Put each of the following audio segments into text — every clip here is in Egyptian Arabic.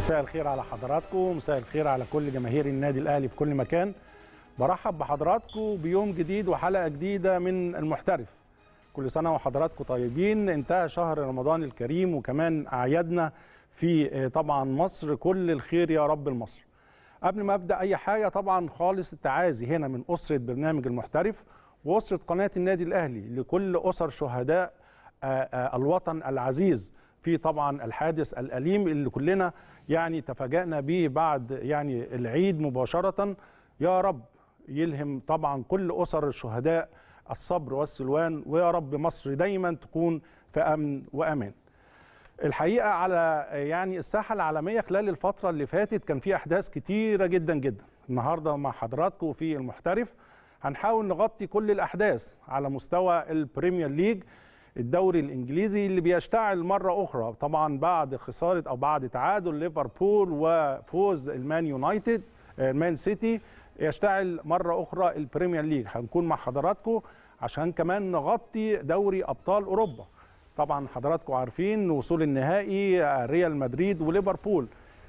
مساء الخير على حضراتكم مساء الخير على كل جماهير النادي الاهلي في كل مكان برحب بحضراتكم بيوم جديد وحلقه جديده من المحترف كل سنه وحضراتكم طيبين انتهى شهر رمضان الكريم وكمان اعيادنا في طبعا مصر كل الخير يا رب لمصر قبل ما ابدا اي حاجه طبعا خالص التعازي هنا من اسره برنامج المحترف واسره قناه النادي الاهلي لكل اسر شهداء الوطن العزيز في طبعا الحادث الأليم اللي كلنا يعني تفاجأنا به بعد يعني العيد مباشرة يا رب يلهم طبعا كل أسر الشهداء الصبر والسلوان ويا رب مصر دايما تكون في أمن وأمان الحقيقة على يعني الساحة العالمية خلال الفترة اللي فاتت كان في أحداث كتيرة جدا جدا النهاردة مع حضراتكم في المحترف هنحاول نغطي كل الأحداث على مستوى البريمير ليج الدوري الانجليزي اللي بيشتعل مره اخرى طبعا بعد خساره او بعد تعادل ليفربول وفوز المان يونايتد المان سيتي يشتعل مره اخرى البريمير ليج هنكون مع حضراتكم عشان كمان نغطي دوري ابطال اوروبا طبعا حضراتكم عارفين وصول النهائي ريال مدريد وليفربول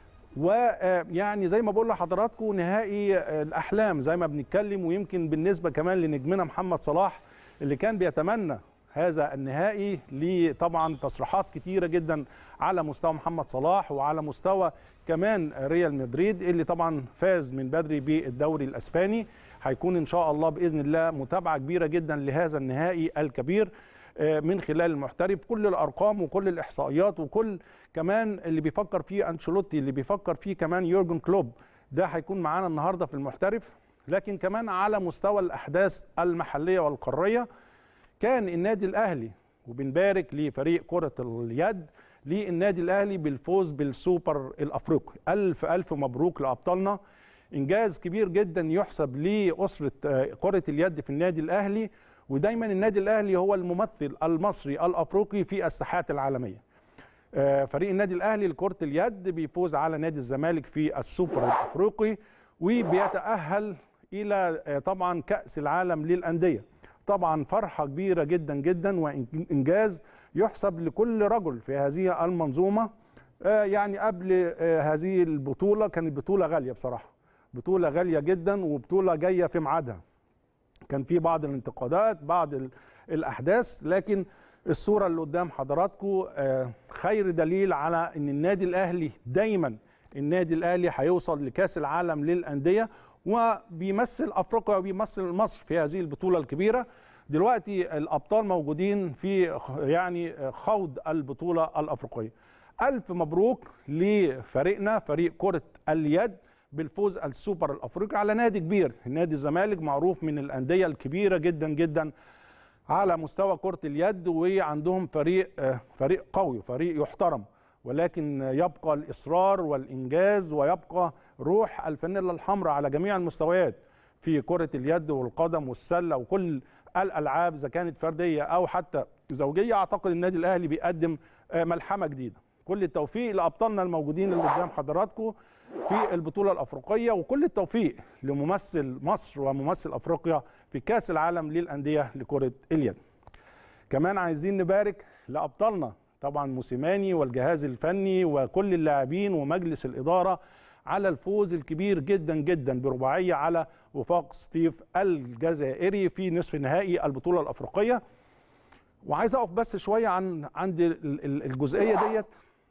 ويعني زي ما بقول لحضراتكم نهائي الاحلام زي ما بنتكلم ويمكن بالنسبه كمان لنجمنا محمد صلاح اللي كان بيتمنى هذا النهائي لطبعا تصريحات كتيره جدا على مستوى محمد صلاح وعلى مستوى كمان ريال مدريد اللي طبعا فاز من بدري بالدوري الاسباني هيكون ان شاء الله باذن الله متابعه كبيره جدا لهذا النهائي الكبير من خلال المحترف كل الارقام وكل الاحصائيات وكل كمان اللي بيفكر فيه انشيلوتي اللي بيفكر فيه كمان يورجن كلوب ده هيكون معانا النهارده في المحترف لكن كمان على مستوى الاحداث المحليه والقاريه كان النادي الاهلي وبنبارك لفريق كره اليد للنادي الاهلي بالفوز بالسوبر الافريقي الف الف مبروك لابطالنا انجاز كبير جدا يحسب لاسره كره اليد في النادي الاهلي ودايما النادي الاهلي هو الممثل المصري الافريقي في الساحات العالميه فريق النادي الاهلي لكره اليد بيفوز على نادي الزمالك في السوبر الافريقي وبيتاهل الى طبعا كاس العالم للانديه طبعا فرحة كبيرة جدا جدا وإنجاز يحسب لكل رجل في هذه المنظومة يعني قبل هذه البطولة كانت بطولة غالية بصراحة بطولة غالية جدا وبطولة جاية في ميعادها كان في بعض الانتقادات بعض الأحداث لكن الصورة اللي قدام حضراتكم خير دليل على أن النادي الأهلي دايما النادي الأهلي هيوصل لكأس العالم للأندية وبيمثل افريقيا وبيمثل مصر في هذه البطوله الكبيره دلوقتي الابطال موجودين في يعني خوض البطوله الافريقيه الف مبروك لفريقنا فريق كره اليد بالفوز السوبر الافريقي على نادي كبير نادي الزمالك معروف من الانديه الكبيره جدا جدا على مستوى كره اليد وعندهم فريق فريق قوي فريق يحترم ولكن يبقى الاصرار والانجاز ويبقى روح الفانيلا الحمراء على جميع المستويات في كره اليد والقدم والسله وكل الالعاب اذا كانت فرديه او حتى زوجيه اعتقد النادي الاهلي بيقدم ملحمه جديده كل التوفيق لابطالنا الموجودين اللي قدام حضراتكم في البطوله الافريقيه وكل التوفيق لممثل مصر وممثل افريقيا في كاس العالم للانديه لكره اليد كمان عايزين نبارك لابطالنا طبعا موسيماني والجهاز الفني وكل اللاعبين ومجلس الاداره على الفوز الكبير جدا جدا برباعيه على وفاق ستيف الجزائري في نصف نهائي البطوله الافريقيه وعايز اقف بس شويه عن عند الجزئيه ديت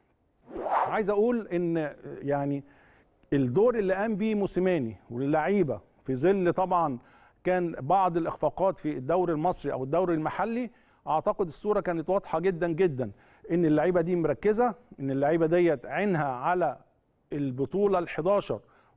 عايز اقول ان يعني الدور اللي قام بيه موسيماني واللعيبه في ظل طبعا كان بعض الاخفاقات في الدوري المصري او الدوري المحلي اعتقد الصوره كانت واضحه جدا جدا ان اللعيبه دي مركزه ان اللعيبه ديت عينها على البطوله ال11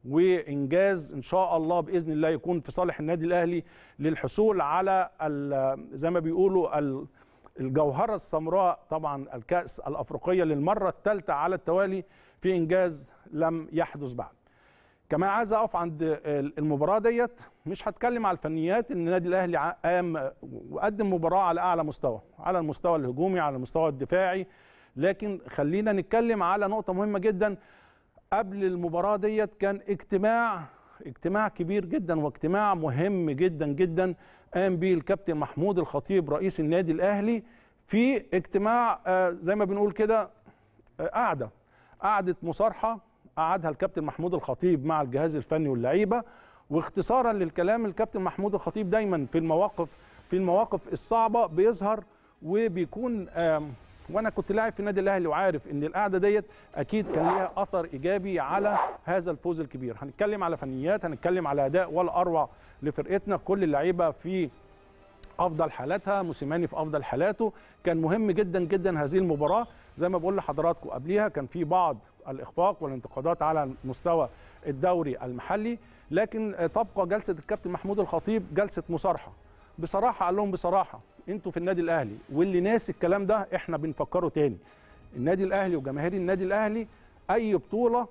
وانجاز ان شاء الله باذن الله يكون في صالح النادي الاهلي للحصول على زي ما بيقولوا الجوهره السمراء طبعا الكاس الافريقيه للمره الثالثه على التوالي في انجاز لم يحدث بعد كمان عايز اقف عند المباراه ديت مش هتكلم على الفنيات ان النادي الاهلي قام وقدم مباراه على اعلى مستوى على المستوى الهجومي على المستوى الدفاعي لكن خلينا نتكلم على نقطه مهمه جدا قبل المباراه ديت كان اجتماع اجتماع كبير جدا واجتماع مهم جدا جدا قام به الكابتن محمود الخطيب رئيس النادي الاهلي في اجتماع زي ما بنقول كده قعده قعده مصارحه قعدها الكابتن محمود الخطيب مع الجهاز الفني واللعيبه واختصارا للكلام الكابتن محمود الخطيب دايما في المواقف في المواقف الصعبه بيظهر وبيكون وانا كنت لاعب في النادي الاهلي وعارف ان القعده ديت اكيد كان ليها اثر ايجابي على هذا الفوز الكبير هنتكلم على فنيات هنتكلم على اداء ولا اروع لفرقتنا كل اللعيبه في افضل حالاتها موسيماني في افضل حالاته كان مهم جدا جدا هذه المباراه زي ما بقول لحضراتكم قبليها كان في بعض الاخفاق والانتقادات على مستوى الدوري المحلي لكن تبقى جلسه الكابتن محمود الخطيب جلسه مصارحه بصراحه قال لهم بصراحه انتوا في النادي الاهلي واللي ناسي الكلام ده احنا بنفكره تاني النادي الاهلي وجماهير النادي الاهلي اي بطوله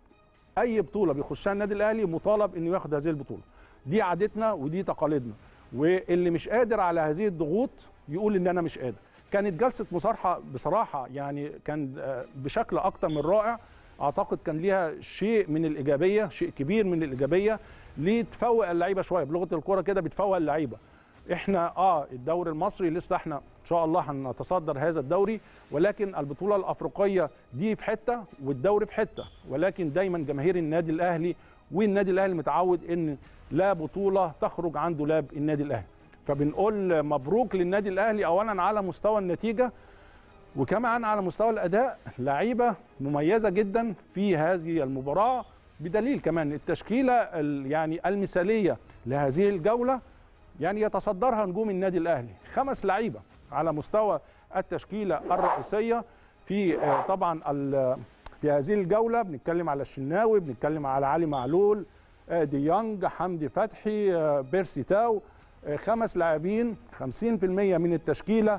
اي بطوله بيخشها النادي الاهلي مطالب انه ياخد هذه البطوله دي عادتنا ودي تقاليدنا واللي مش قادر على هذه الضغوط يقول ان انا مش قادر كانت جلسه مصارحه بصراحه يعني كان بشكل اكتر من رائع اعتقد كان ليها شيء من الايجابيه شيء كبير من الايجابيه لتفوق اللعيبه شويه بلغه الكوره كده بتفوق اللعيبه احنا اه الدوري المصري لسه احنا ان شاء الله هنتصدر هذا الدوري ولكن البطوله الافريقيه دي في حته والدوري في حته ولكن دايما جماهير النادي الاهلي والنادي الاهلي متعود ان لا بطوله تخرج عن دولاب النادي الاهلي فبنقول مبروك للنادي الاهلي اولا على مستوى النتيجه وكمان على مستوى الاداء لعيبه مميزه جدا في هذه المباراه بدليل كمان التشكيله يعني المثاليه لهذه الجوله يعني يتصدرها نجوم النادي الاهلي خمس لعيبه على مستوى التشكيله الرئيسيه في طبعا في هذه الجوله بنتكلم على الشناوي بنتكلم على علي معلول ديانج حمدي فتحي بيرسي تاو خمس لاعبين 50% من التشكيله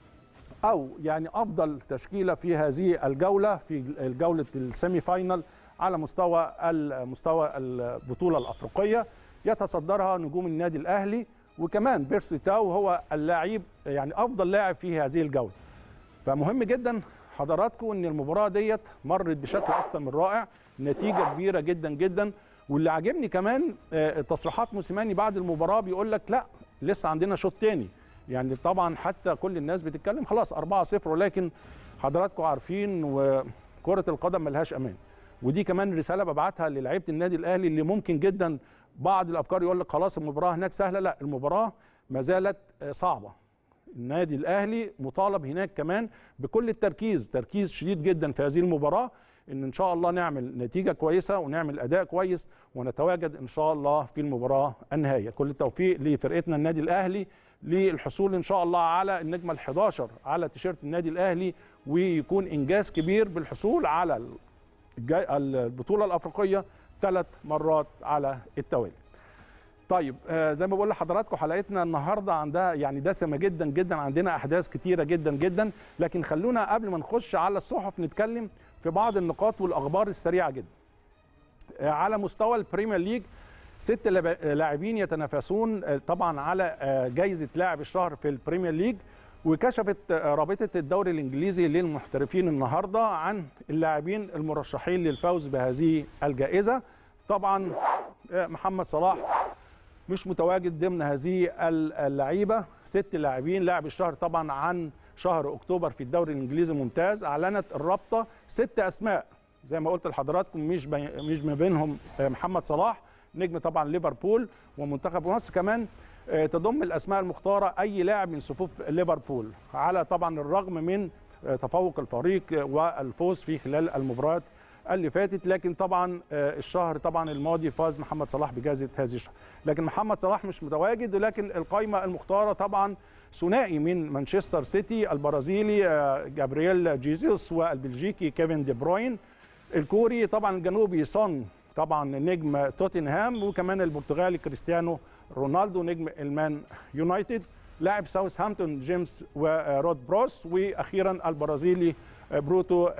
او يعني افضل تشكيله في هذه الجوله في الجوله السيمي فاينل على مستوى مستوى البطوله الافريقيه يتصدرها نجوم النادي الاهلي وكمان بيرسي تاو هو اللاعب يعني افضل لاعب في هذه الجوله فمهم جدا حضراتكم ان المباراه ديت مرت بشكل اكتر من رائع نتيجه كبيره جدا جدا واللي عاجبني كمان تصريحات موسيماني بعد المباراه بيقول لك لا لسه عندنا شوط تاني يعني طبعا حتى كل الناس بتتكلم خلاص 4-0 ولكن حضراتكم عارفين وكره القدم ملهاش امان ودي كمان رساله ببعتها للعيبه النادي الاهلي اللي ممكن جدا بعض الافكار يقول لك خلاص المباراه هناك سهله لا المباراه ما زالت صعبه النادي الاهلي مطالب هناك كمان بكل التركيز تركيز شديد جدا في هذه المباراه ان ان شاء الله نعمل نتيجه كويسه ونعمل اداء كويس ونتواجد ان شاء الله في المباراه النهائيه كل التوفيق لفرقتنا النادي الاهلي للحصول ان شاء الله على النجمه ال11 على تيشيرت النادي الاهلي ويكون انجاز كبير بالحصول على البطوله الافريقيه ثلاث مرات على التوالي طيب آه زي ما بقول لحضراتكم حلقتنا النهارده عندها يعني دسمه جدا جدا عندنا احداث كتيره جدا جدا لكن خلونا قبل ما نخش على الصحف نتكلم في بعض النقاط والاخبار السريعه جدا آه على مستوى البريمير ليج ست لاعبين يتنافسون طبعا على جائزه لاعب الشهر في البريمير ليج وكشفت رابطه الدوري الانجليزي للمحترفين النهارده عن اللاعبين المرشحين للفوز بهذه الجائزه طبعا محمد صلاح مش متواجد ضمن هذه اللعيبه ست لاعبين لاعب الشهر طبعا عن شهر اكتوبر في الدوري الانجليزي الممتاز اعلنت الرابطه ست اسماء زي ما قلت لحضراتكم مش مش ما بينهم محمد صلاح نجم طبعا ليفربول ومنتخب مصر كمان تضم الاسماء المختاره اي لاعب من صفوف ليفربول على طبعا الرغم من تفوق الفريق والفوز في خلال المباريات اللي فاتت لكن طبعا الشهر طبعا الماضي فاز محمد صلاح بجائزه هذه الشهر لكن محمد صلاح مش متواجد لكن القائمه المختاره طبعا ثنائي من مانشستر سيتي البرازيلي جابرييل جيزوس والبلجيكي كيفن دي بروين الكوري طبعا الجنوبي سون طبعا نجم توتنهام وكمان البرتغالي كريستيانو رونالدو نجم المان يونايتد لاعب ساوثهامبتون جيمس ورود بروس واخيرا البرازيلي بروتو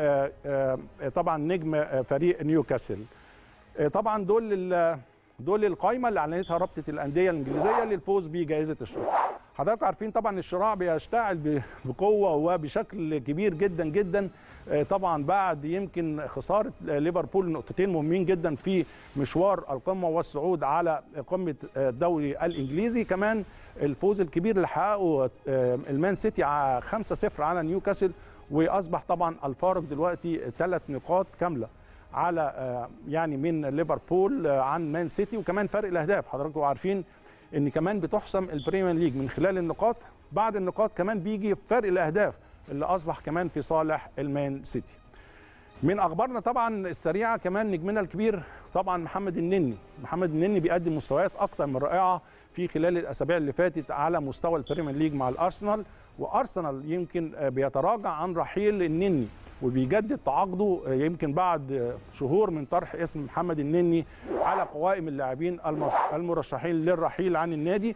طبعا نجم فريق نيوكاسل طبعا دول دول القائمه اللي اعلنتها رابطه الانديه الانجليزيه للفوز بجائزه الشهر حضراتكم عارفين طبعا الشراع بيشتعل بقوه وبشكل كبير جدا جدا طبعا بعد يمكن خساره ليفربول نقطتين مهمين جدا في مشوار القمه والصعود على قمه الدوري الانجليزي كمان الفوز الكبير اللي حققه المان سيتي 5-0 على نيوكاسل واصبح طبعا الفارق دلوقتي ثلاث نقاط كامله على يعني من ليفربول عن مان سيتي وكمان فرق الاهداف حضراتكم عارفين ان كمان بتحسم البريمير ليج من خلال النقاط بعد النقاط كمان بيجي فرق الاهداف اللي اصبح كمان في صالح المان سيتي من اخبارنا طبعا السريعه كمان نجمنا الكبير طبعا محمد النني محمد النني بيقدم مستويات اكتر من رائعه في خلال الاسابيع اللي فاتت على مستوى البريمير ليج مع الارسنال وارسنال يمكن بيتراجع عن رحيل النني وبيجدد تعاقده يمكن بعد شهور من طرح اسم محمد النني على قوائم اللاعبين المرشحين للرحيل عن النادي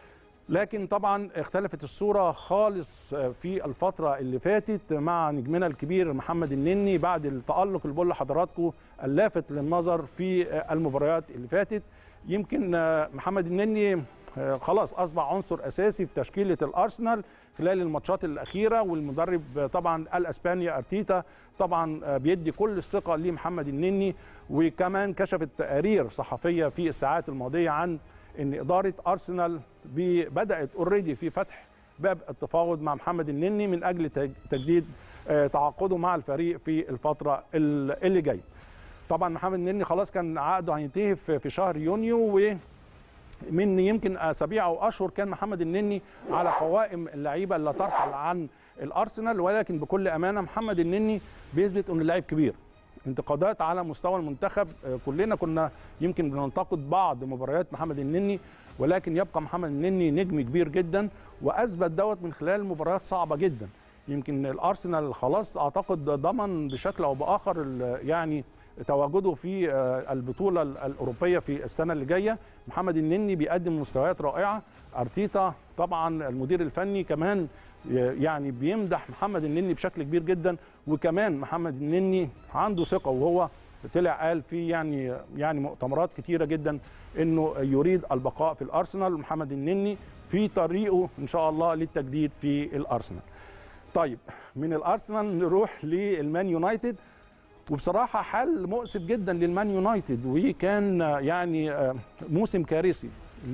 لكن طبعا اختلفت الصورة خالص في الفترة اللي فاتت مع نجمنا الكبير محمد النني بعد التألق اللي بقول لحضراتكم اللافت للنظر في المباريات اللي فاتت يمكن محمد النني خلاص أصبح عنصر أساسي في تشكيلة الأرسنال خلال الماتشات الأخيرة والمدرب طبعا الأسبانيا أرتيتا طبعا بيدي كل الثقة لمحمد النني وكمان كشفت تقارير صحفية في الساعات الماضية عن ان اداره ارسنال بدات اوريدي في فتح باب التفاوض مع محمد النني من اجل تجديد تعاقده مع الفريق في الفتره اللي جايه. طبعا محمد النني خلاص كان عقده هينتهي في شهر يونيو و من يمكن اسابيع او اشهر كان محمد النني على قوائم اللعيبه اللي ترحل عن الارسنال ولكن بكل امانه محمد النني بيثبت انه لاعب كبير انتقادات على مستوى المنتخب كلنا كنا يمكن بننتقد بعض مباريات محمد النني ولكن يبقى محمد النني نجم كبير جدا واثبت دوت من خلال مباريات صعبه جدا يمكن الارسنال خلاص اعتقد ضمن بشكل او باخر يعني تواجده في البطوله الاوروبيه في السنه اللي جايه محمد النني بيقدم مستويات رائعه ارتيتا طبعا المدير الفني كمان يعني بيمدح محمد النني بشكل كبير جدا وكمان محمد النني عنده ثقه وهو طلع قال في يعني يعني مؤتمرات كتيره جدا انه يريد البقاء في الارسنال محمد النني في طريقه ان شاء الله للتجديد في الارسنال. طيب من الارسنال نروح للمان يونايتد وبصراحه حل مؤسف جدا للمان يونايتد وكان يعني موسم كارثي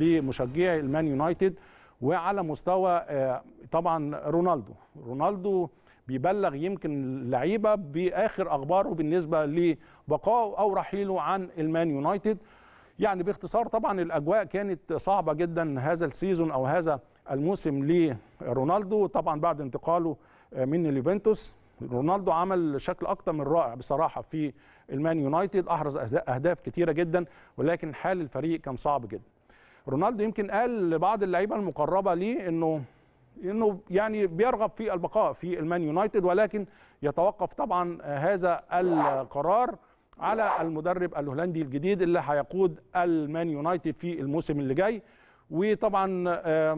لمشجعي المان يونايتد وعلى مستوى طبعا رونالدو رونالدو بيبلغ يمكن اللعيبه باخر اخباره بالنسبه لبقائه او رحيله عن المان يونايتد يعني باختصار طبعا الاجواء كانت صعبه جدا هذا السيزون او هذا الموسم لرونالدو طبعا بعد انتقاله من اليوفنتوس رونالدو عمل شكل اكتر من رائع بصراحه في المان يونايتد احرز اهداف كتيره جدا ولكن حال الفريق كان صعب جدا رونالدو يمكن قال لبعض اللعيبه المقربه ليه انه انه يعني بيرغب في البقاء في المان يونايتد ولكن يتوقف طبعا هذا القرار على المدرب الهولندي الجديد اللي هيقود المان يونايتد في الموسم اللي جاي وطبعا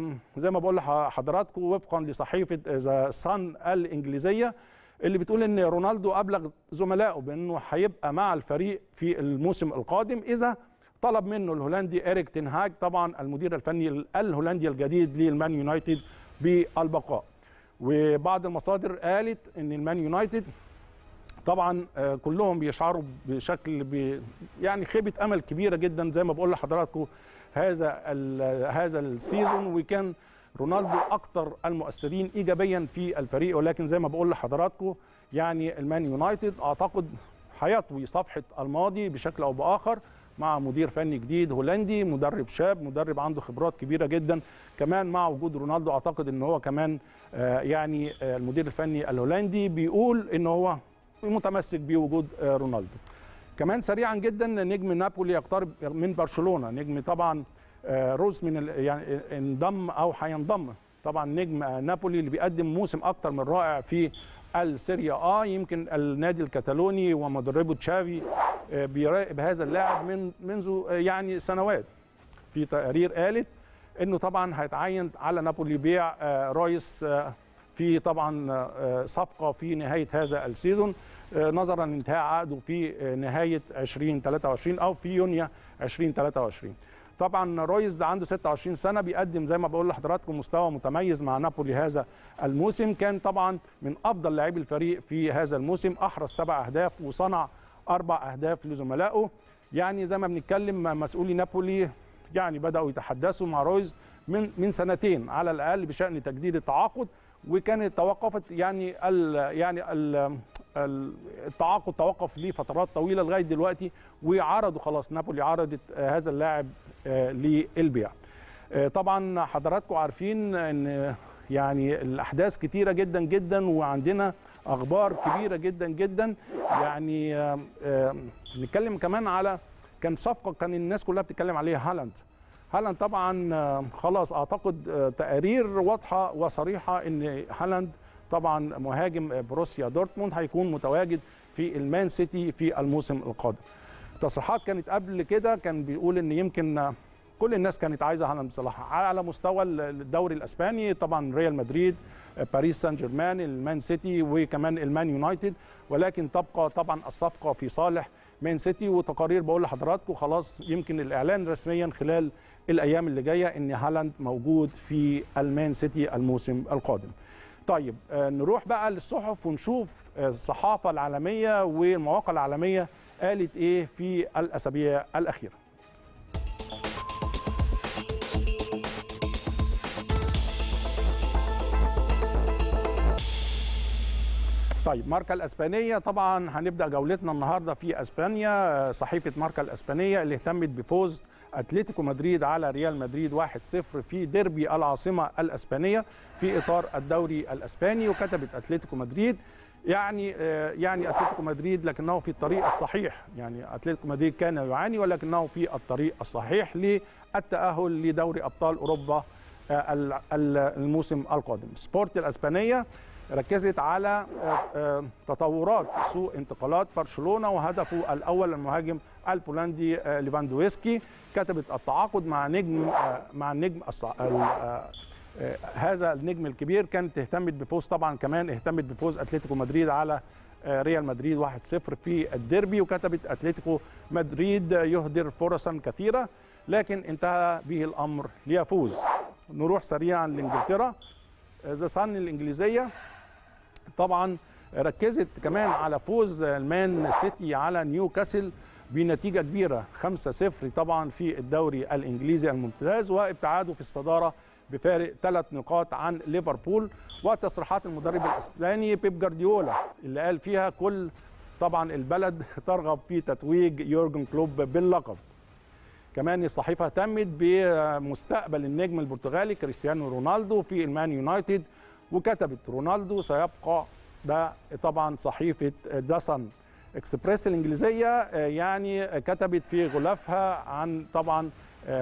زي ما بقول لحضراتكم وفقا لصحيفه ذا صن الانجليزيه اللي بتقول ان رونالدو ابلغ زملائه بانه هيبقى مع الفريق في الموسم القادم اذا طلب منه الهولندي اريك تنهاج طبعا المدير الفني الهولندي الجديد للمان يونايتد بالبقاء وبعض المصادر قالت ان المان يونايتد طبعا كلهم بيشعروا بشكل بي يعني خيبه امل كبيره جدا زي ما بقول لحضراتكم هذا هذا السيزون وكان رونالدو اكثر المؤثرين ايجابيا في الفريق ولكن زي ما بقول لحضراتكم يعني المان يونايتد اعتقد هيطوي صفحه الماضي بشكل او باخر مع مدير فني جديد هولندي مدرب شاب مدرب عنده خبرات كبيره جدا كمان مع وجود رونالدو اعتقد ان هو كمان يعني المدير الفني الهولندي بيقول ان هو متمسك بوجود رونالدو كمان سريعا جدا نجم نابولي يقترب من برشلونه نجم طبعا روز من يعني انضم او هينضم طبعا نجم نابولي اللي بيقدم موسم اكتر من رائع في السيريا اه يمكن النادي الكتالوني ومدربه تشافي بيراقب هذا اللاعب من منذ يعني سنوات في تقارير قالت انه طبعا هيتعين على نابولي بيع رايس في طبعا صفقه في نهايه هذا السيزون نظرا لانتهاء عقده في نهايه 2023 او في يونيو 2023 طبعا رويز ده عنده 26 سنه بيقدم زي ما بقول لحضراتكم مستوى متميز مع نابولي هذا الموسم كان طبعا من افضل لاعبي الفريق في هذا الموسم احرز سبع اهداف وصنع اربع اهداف لزملائه يعني زي ما بنتكلم مسؤولي نابولي يعني بداوا يتحدثوا مع رويز من من سنتين على الاقل بشان تجديد التعاقد وكانت توقفت يعني ال يعني ال التعاقد توقف لفترات طويله لغايه دلوقتي وعرضوا خلاص نابولي عرضت هذا اللاعب للبيع طبعا حضراتكم عارفين ان يعني الاحداث كتيره جدا جدا وعندنا اخبار كبيره جدا جدا يعني نتكلم كمان على كان صفقه كان الناس كلها بتتكلم عليها هالاند هالاند طبعا خلاص اعتقد تقارير واضحه وصريحه ان هالاند طبعا مهاجم بروسيا دورتموند هيكون متواجد في المان سيتي في الموسم القادم تصريحات كانت قبل كده كان بيقول ان يمكن كل الناس كانت عايزه هالاند بصراحه على مستوى الدوري الاسباني طبعا ريال مدريد باريس سان جيرمان المان سيتي وكمان المان يونايتد ولكن تبقى طبعا الصفقه في صالح مان سيتي وتقارير بقول لحضراتكم خلاص يمكن الاعلان رسميا خلال الايام اللي جايه ان هالاند موجود في المان سيتي الموسم القادم. طيب نروح بقى للصحف ونشوف الصحافه العالميه والمواقع العالميه قالت ايه في الاسابيع الاخيره. طيب ماركا الاسبانيه طبعا هنبدا جولتنا النهارده في اسبانيا صحيفه ماركا الاسبانيه اللي اهتمت بفوز اتلتيكو مدريد على ريال مدريد 1-0 في ديربي العاصمه الاسبانيه في اطار الدوري الاسباني وكتبت اتلتيكو مدريد يعني يعني اتلتيكو مدريد لكنه في الطريق الصحيح يعني اتلتيكو مدريد كان يعاني ولكنه في الطريق الصحيح للتاهل لدوري ابطال اوروبا الموسم القادم سبورت الاسبانيه ركزت على تطورات سوق انتقالات برشلونه وهدفه الاول المهاجم البولندي ليفاندويسكي كتبت التعاقد مع نجم مع النجم هذا النجم الكبير كانت اهتمت بفوز طبعا كمان اهتمت بفوز اتلتيكو مدريد على ريال مدريد 1-0 في الديربي وكتبت اتلتيكو مدريد يهدر فرصا كثيره لكن انتهى به الامر ليفوز نروح سريعا لانجلترا ذا صن الانجليزيه طبعا ركزت كمان على فوز المان سيتي على نيوكاسل بنتيجه كبيره 5-0 طبعا في الدوري الانجليزي الممتاز وابتعاده في الصداره بفارق ثلاث نقاط عن ليفربول وتصريحات المدرب الاسباني بيب جارديولا اللي قال فيها كل طبعا البلد ترغب في تتويج يورجن كلوب باللقب كمان الصحيفه اهتمت بمستقبل النجم البرتغالي كريستيانو رونالدو في المان يونايتد وكتبت رونالدو سيبقى ده طبعا صحيفه داسن اكسبريس الانجليزيه يعني كتبت في غلافها عن طبعا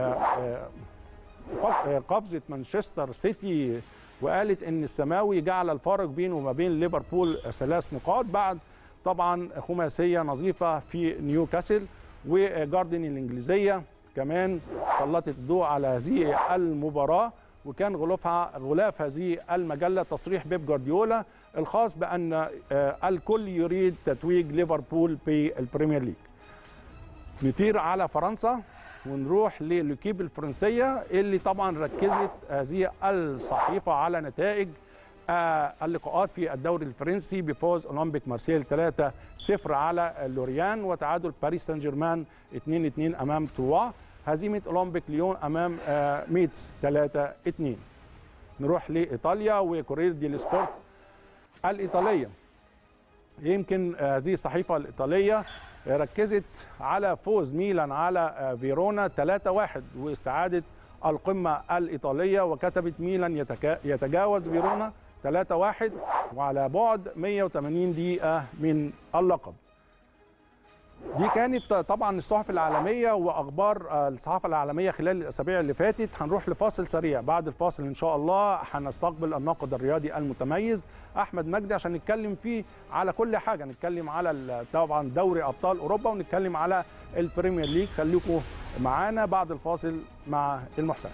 قفزه مانشستر سيتي وقالت ان السماوي جعل الفارق بينه وما بين ليفربول ثلاث نقاط بعد طبعا خماسيه نظيفه في نيوكاسل وجاردن الانجليزيه كمان سلطت الضوء على هذه المباراه وكان غلافها غلاف هذه المجله تصريح بيب جوارديولا الخاص بان الكل يريد تتويج ليفربول بالبريمير ليج. نطير على فرنسا ونروح للوكيب الفرنسيه اللي طبعا ركزت هذه الصحيفه على نتائج اللقاءات في الدوري الفرنسي بفوز اولمبيك مارسيل 3-0 على لوريان وتعادل باريس سان جيرمان 2-2 امام تروا هزيمه اولمبيك ليون امام ميتس 3-2 نروح لايطاليا وكورير دي سبورت الايطاليه يمكن هذه الصحيفه الايطاليه ركزت على فوز ميلان على فيرونا 3-1 واستعاده القمه الايطاليه وكتبت ميلان يتجاوز فيرونا 3-1 وعلى بعد 180 دقيقه من اللقب دي كانت طبعا الصحف العالميه واخبار الصحافه العالميه خلال الاسابيع اللي فاتت هنروح لفاصل سريع بعد الفاصل ان شاء الله هنستقبل الناقد الرياضي المتميز احمد مجدي عشان نتكلم فيه على كل حاجه نتكلم على طبعا دوري ابطال اوروبا ونتكلم على البريمير ليج خليكم معانا بعد الفاصل مع المحترف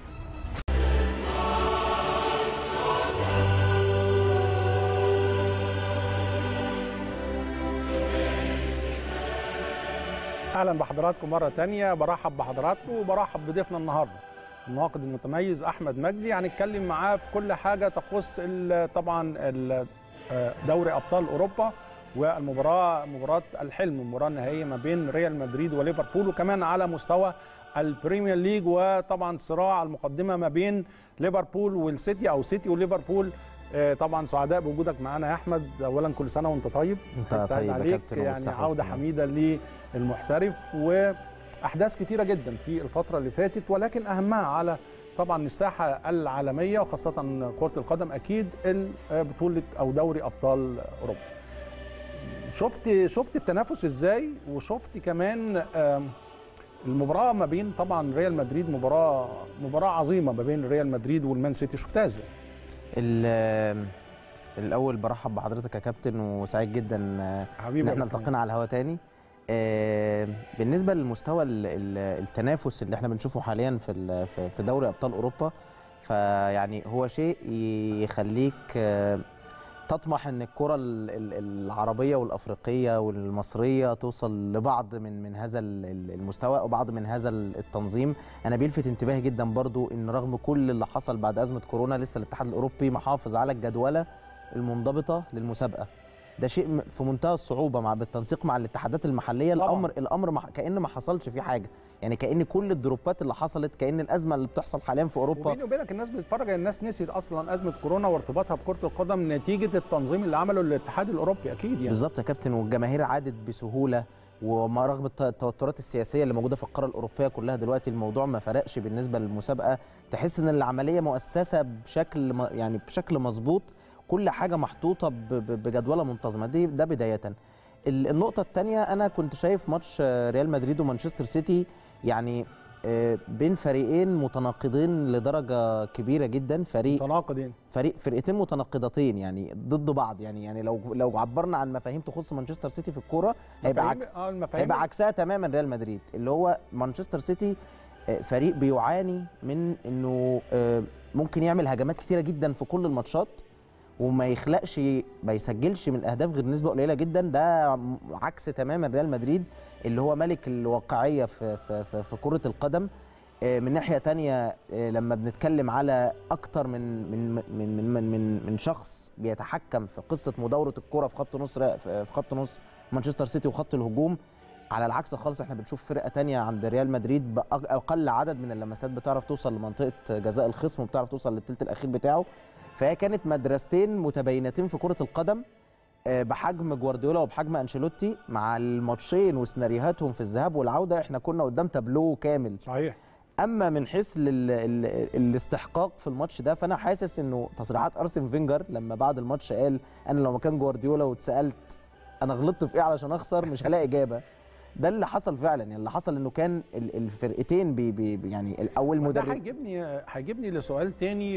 اهلا بحضراتكم مره تانية برحب بحضراتكم وبرحب بضيفنا النهارده الناقد المتميز احمد مجدي هنتكلم معاه في كل حاجه تخص طبعا دوري ابطال اوروبا والمباراه مباراه الحلم المباراه النهائيه ما بين ريال مدريد وليفربول وكمان على مستوى البريمير ليج وطبعا صراع المقدمه ما بين ليفربول والسيتي او سيتي وليفربول آه، طبعا سعداء بوجودك معانا يا احمد اولا كل سنه وانت طيب انت سعيد طيب يا عليك كابتن يعني والصحة عوده والسلامة. حميده للمحترف واحداث كتيره جدا في الفتره اللي فاتت ولكن اهمها على طبعا الساحه العالميه وخاصه كره القدم اكيد ال- بطوله او دوري ابطال اوروبا شفت شفت التنافس ازاي وشفت كمان آم، المباراه ما بين طبعا ريال مدريد مباراه مباراه عظيمه ما بين ريال مدريد والمان سيتي شفتها ازاي ال- الاول برحب بحضرتك يا كابتن وسعيد جدا آه، حبيبي ان يا احنا كابتن. التقينا على الهواء تاني آه، بالنسبه للمستوى ال- ال- التنافس اللي احنا بنشوفه حاليا في ال- في- في دوري ابطال اوروبا فيعني هو شيء يخليك آه، تطمح ان الكره ال- ال- العربيه والافريقيه والمصريه توصل لبعض من من هذا ال- ال- المستوى او بعض من هذا ال- التنظيم انا بيلفت انتباهي جدا برضو ان رغم كل اللي حصل بعد ازمه كورونا لسه الاتحاد الاوروبي محافظ على الجدوله المنضبطه للمسابقه ده شيء م- في منتهى الصعوبه مع بالتنسيق مع الاتحادات المحليه طبعاً. الامر الامر مع كان ما حصلش فيه حاجه يعني كان كل الدروبات اللي حصلت كان الازمه اللي بتحصل حاليا في اوروبا وبيني وبينك الناس بتتفرج الناس نسيت اصلا ازمه كورونا وارتباطها بكره القدم نتيجه التنظيم اللي عمله الاتحاد الاوروبي اكيد يعني بالظبط يا كابتن والجماهير عادت بسهوله وما رغم الت- التوترات السياسيه اللي موجوده في القاره الاوروبيه كلها دلوقتي الموضوع ما فرقش بالنسبه للمسابقه تحس ان العمليه مؤسسه بشكل م- يعني بشكل مظبوط كل حاجه محطوطه ب- ب- بجدوله منتظمه دي ده بدايه ال- النقطه الثانيه انا كنت شايف ماتش آه، ريال مدريد ومانشستر سيتي يعني آه، بين فريقين متناقضين لدرجه كبيره جدا فريق متناقضين فريق فرقتين متناقضتين يعني ضد بعض يعني يعني لو لو عبرنا عن مفاهيم تخص مانشستر سيتي في الكوره هيبقى مفاهيم- عكس اه المفاهيم هيبقى عكسها تماما ريال مدريد اللي هو مانشستر سيتي آه، فريق بيعاني من انه آه، ممكن يعمل هجمات كتيره جدا في كل الماتشات وما يخلقش ما يسجلش من الاهداف غير نسبه قليله جدا ده م- عكس تماما ريال مدريد اللي هو ملك الواقعيه في في في, في كره القدم آه، من ناحيه تانية آه، لما بنتكلم على اكتر من من من من من, من, من شخص بيتحكم في قصه مداوره الكره في خط نص في في خط نص مانشستر سيتي وخط الهجوم على العكس خالص احنا بنشوف فرقه تانية عند ريال مدريد باقل عدد من اللمسات بتعرف توصل لمنطقه جزاء الخصم وبتعرف توصل للثلث الاخير بتاعه فهي كانت مدرستين متباينتين في كره القدم آه، بحجم جوارديولا وبحجم انشيلوتي مع الماتشين وسيناريوهاتهم في الذهاب والعوده احنا كنا قدام تابلو كامل صحيح اما من حيث ال ال الاستحقاق في الماتش ده فانا حاسس انه تصريحات ارسن فينجر لما بعد الماتش قال انا لو مكان جوارديولا واتسالت انا غلطت في ايه علشان اخسر مش هلاقي اجابه ده اللي حصل فعلا يعني اللي حصل انه كان ال- الفرقتين بي بي يعني ال- او ده المدرب هيجيبني هيجيبني لسؤال تاني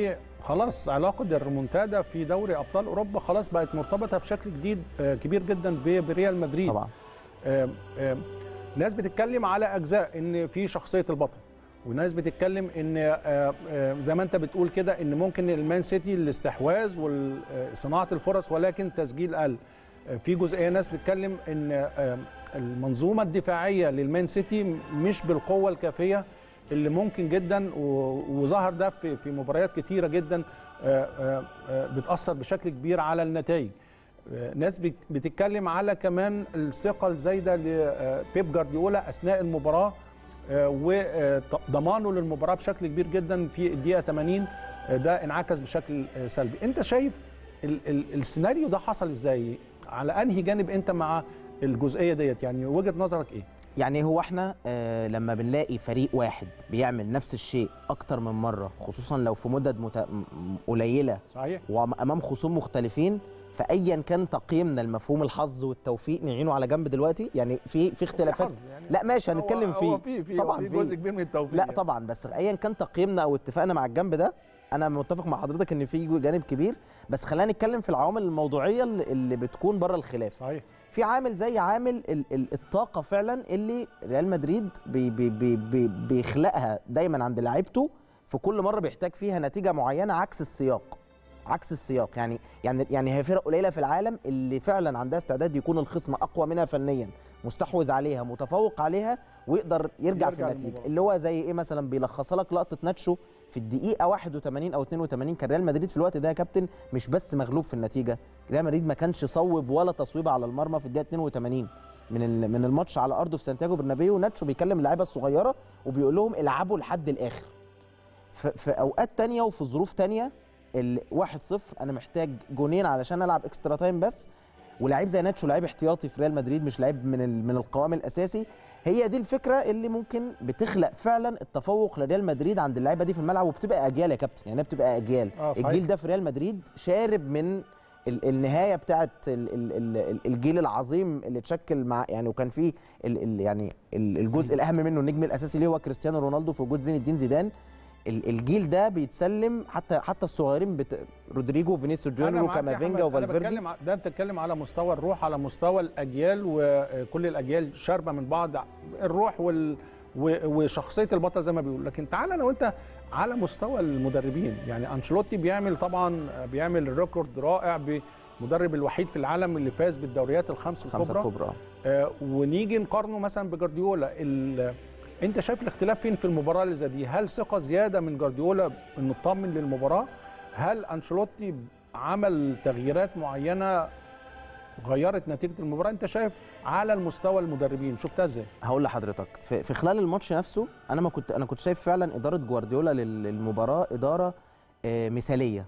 وخلاص علاقه الريمونتادا في دوري ابطال اوروبا خلاص بقت مرتبطه بشكل جديد آه، كبير جدا ب- بريال مدريد طبعا آم، آم، ناس بتتكلم على اجزاء ان في شخصيه البطل وناس بتتكلم ان آه، آه، زي ما انت بتقول كده ان ممكن المان سيتي الاستحواذ وصناعه الفرص ولكن تسجيل اقل آه، في جزئيه ناس بتتكلم ان آه، المنظومه الدفاعيه للمان سيتي مش بالقوه الكافيه اللي ممكن جدا و- وظهر ده في في مباريات كتيره جدا آه، آه، آه، بتاثر بشكل كبير على النتائج آه، ناس بت- بتتكلم على كمان الثقه الزايده لبيب جارديولا اثناء المباراه آه، وضمانه للمباراه بشكل كبير جدا في الدقيقه 80 آه، ده انعكس بشكل آه، سلبي انت شايف ال- ال- السيناريو ده حصل ازاي على انهي جانب انت مع الجزئيه ديت يعني وجهه نظرك ايه يعني هو احنا آه لما بنلاقي فريق واحد بيعمل نفس الشيء اكتر من مره خصوصا لو في مدد مت... م- م- قليله صحيح وامام خصوم مختلفين فايا كان تقييمنا المفهوم الحظ والتوفيق نعينه على جنب دلوقتي يعني في في اختلافات حظ يعني. لا ماشي هو- هنتكلم فيه هو في في طبعاً في في. جزء كبير من التوفيق لا يعني. طبعا بس ايا كان تقييمنا او اتفاقنا مع الجنب ده انا متفق مع حضرتك ان في جانب كبير بس خلينا نتكلم في العوامل الموضوعيه اللي اللي بتكون بره الخلاف صحيح في عامل زي عامل ال- ال- الطاقه فعلا اللي ريال مدريد بي بي بي بي بيخلقها دايما عند لعيبته في كل مره بيحتاج فيها نتيجه معينه عكس السياق عكس السياق يعني يعني يعني هي فرق قليله في العالم اللي فعلا عندها استعداد يكون الخصم اقوى منها فنيا مستحوذ عليها متفوق عليها ويقدر يرجع, يرجع في النتيجه للمباراة. اللي هو زي ايه مثلا بيلخصها لك لقطه ناتشو في الدقيقه 81 او 82 كان ريال مدريد في الوقت ده يا كابتن مش بس مغلوب في النتيجه ريال مدريد ما كانش صوب ولا تصويبه على المرمى في الدقيقه 82 من ال- من الماتش على ارضه في سانتياغو برنابيو ناتشو بيكلم اللعيبه الصغيره وبيقول لهم العبوا لحد الاخر في, في اوقات تانية وفي ظروف تانية ال 1-0 انا محتاج جونين علشان العب اكسترا تايم بس ولاعيب زي ناتشو لعيب احتياطي في ريال مدريد مش لعيب من ال- من القوام الاساسي هي دي الفكره اللي ممكن بتخلق فعلا التفوق لريال مدريد عند اللعيبه دي في الملعب وبتبقى اجيال يا كابتن يعني هي بتبقى اجيال آه، صحيح. الجيل ده في ريال مدريد شارب من ال- النهايه بتاعه ال- ال- ال- الجيل العظيم اللي اتشكل مع يعني وكان فيه ال- ال- يعني ال- الجزء الاهم منه النجم الاساسي اللي هو كريستيانو رونالدو في وجود زين الدين زيدان ال- الجيل ده بيتسلم حتى حتى الصغيرين بت... رودريجو فينيسيو جونيور معاك يا وكامافينجا أحمد، انا وفالفيردي بتكلم ع- ده بتتكلم على مستوى الروح على مستوى الاجيال وكل الاجيال شاربه من بعض الروح وال و- وشخصيه البطل زي ما بيقول لكن تعالى لو انت على مستوى المدربين يعني انشيلوتي بيعمل طبعا بيعمل ريكورد رائع بمدرب الوحيد في العالم اللي فاز بالدوريات الخمس خمسه الكبرى كبرى آه، ونيجي نقارنه مثلا بجارديولا ال- انت شايف الاختلاف فين في المباراه اللي زي دي هل ثقه زياده من جارديولا انه اطمن للمباراه هل انشيلوتي عمل تغييرات معينه غيرت نتيجه المباراه انت شايف على المستوى المدربين شفتها ازاي هقول لحضرتك في, في خلال الماتش نفسه انا ما كنت انا كنت شايف فعلا اداره جوارديولا لل- للمباراه اداره آه، مثاليه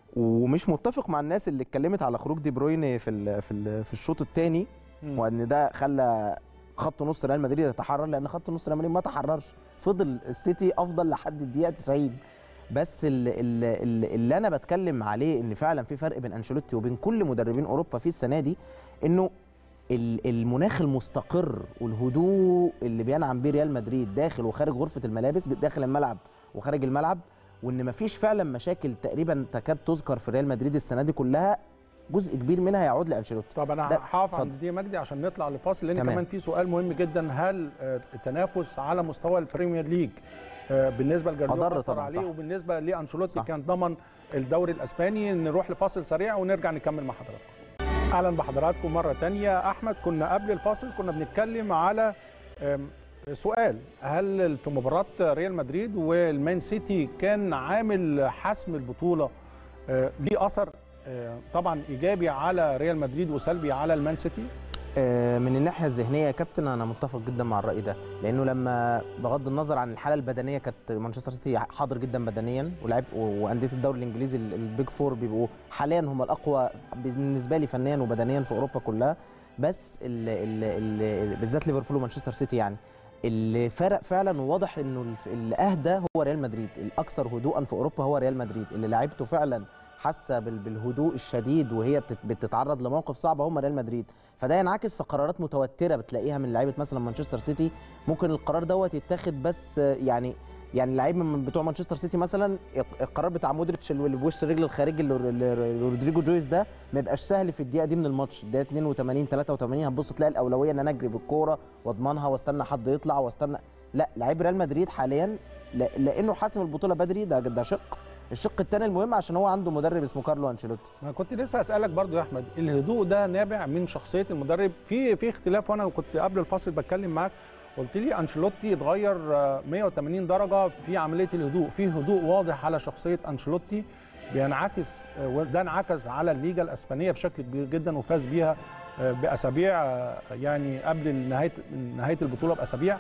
ومش متفق مع الناس اللي اتكلمت على خروج دي بروين في ال في ال في الشوط الثاني مم. وان ده خلى خط نص ريال مدريد يتحرر لان خط نص ريال مدريد ما تحررش فضل السيتي افضل لحد الدقيقه 90 بس ال- ال- ال- اللي انا بتكلم عليه ان فعلا في فرق بين انشيلوتي وبين كل مدربين اوروبا في السنه دي انه ال- المناخ المستقر والهدوء اللي بينعم بيه ريال مدريد داخل وخارج غرفه الملابس داخل الملعب وخارج الملعب وان مفيش فعلا مشاكل تقريبا تكاد تذكر في ريال مدريد السنه دي كلها جزء كبير منها يعود لانشيلوتي طب انا ده- هقف عند اتفضل. دي مجدي عشان نطلع لفاصل لان تمام. كمان في سؤال مهم جدا هل آه، التنافس على مستوى البريمير ليج آه، بالنسبه لجارديولا أضر اثر طبعاً، عليه صح. وبالنسبه لانشيلوتي صح. كان ضمن الدوري الاسباني نروح لفاصل سريع ونرجع نكمل مع حضراتكم اهلا بحضراتكم مره تانية احمد كنا قبل الفاصل كنا بنتكلم على آم، سؤال هل في مباراه ريال مدريد والمان سيتي كان عامل حسم البطوله آه، ليه اثر آه، طبعا ايجابي على ريال مدريد وسلبي على المان سيتي آه، من الناحيه الذهنيه يا كابتن انا متفق جدا مع الراي ده لانه لما بغض النظر عن الحاله البدنيه كانت مانشستر سيتي حاضر جدا بدنيا ولعب وانديه الدوري الانجليزي ال- البيج فور بيبقوا حاليا هم الاقوى بالنسبه لي فنيا وبدنيا في اوروبا كلها بس ال ال ال بالذات ليفربول ومانشستر سيتي يعني اللي فرق فعلا وواضح انه الف- اللي اهدى هو ريال مدريد الاكثر هدوءا في اوروبا هو ريال مدريد اللي لعيبته فعلا حاسه بال- بالهدوء الشديد وهي بتت- بتتعرض لمواقف صعبه هم ريال مدريد فده ينعكس في قرارات متوتره بتلاقيها من لعيبه مثلا مانشستر سيتي ممكن القرار دوت يتاخد بس آه، يعني يعني لعيب من بتوع مانشستر سيتي مثلا القرار بتاع مودريتش اللي بوش الرجل الخارجي اللي اللي رودريجو جويس ده ما يبقاش سهل في الدقيقه دي من الماتش الدقيقه 82 83 هتبص تلاقي الاولويه ان انا اجري بالكوره واضمنها واستنى حد يطلع واستنى لا لعيب ريال مدريد حاليا لا- لانه حاسم البطوله بدري ده ده شق الشق الثاني المهم عشان هو عنده مدرب اسمه كارلو انشيلوتي ما كنت لسه اسالك برضو يا احمد الهدوء ده نابع من شخصيه المدرب في في اختلاف وانا كنت قبل الفاصل بتكلم معاك قلت لي انشيلوتي اتغير آه، 180 درجه في عمليه الهدوء في هدوء واضح على شخصيه انشيلوتي بينعكس آه، وده انعكس على الليجا الاسبانيه بشكل كبير جدا وفاز بيها آه، باسابيع آه، يعني قبل نهايه نهايه البطوله باسابيع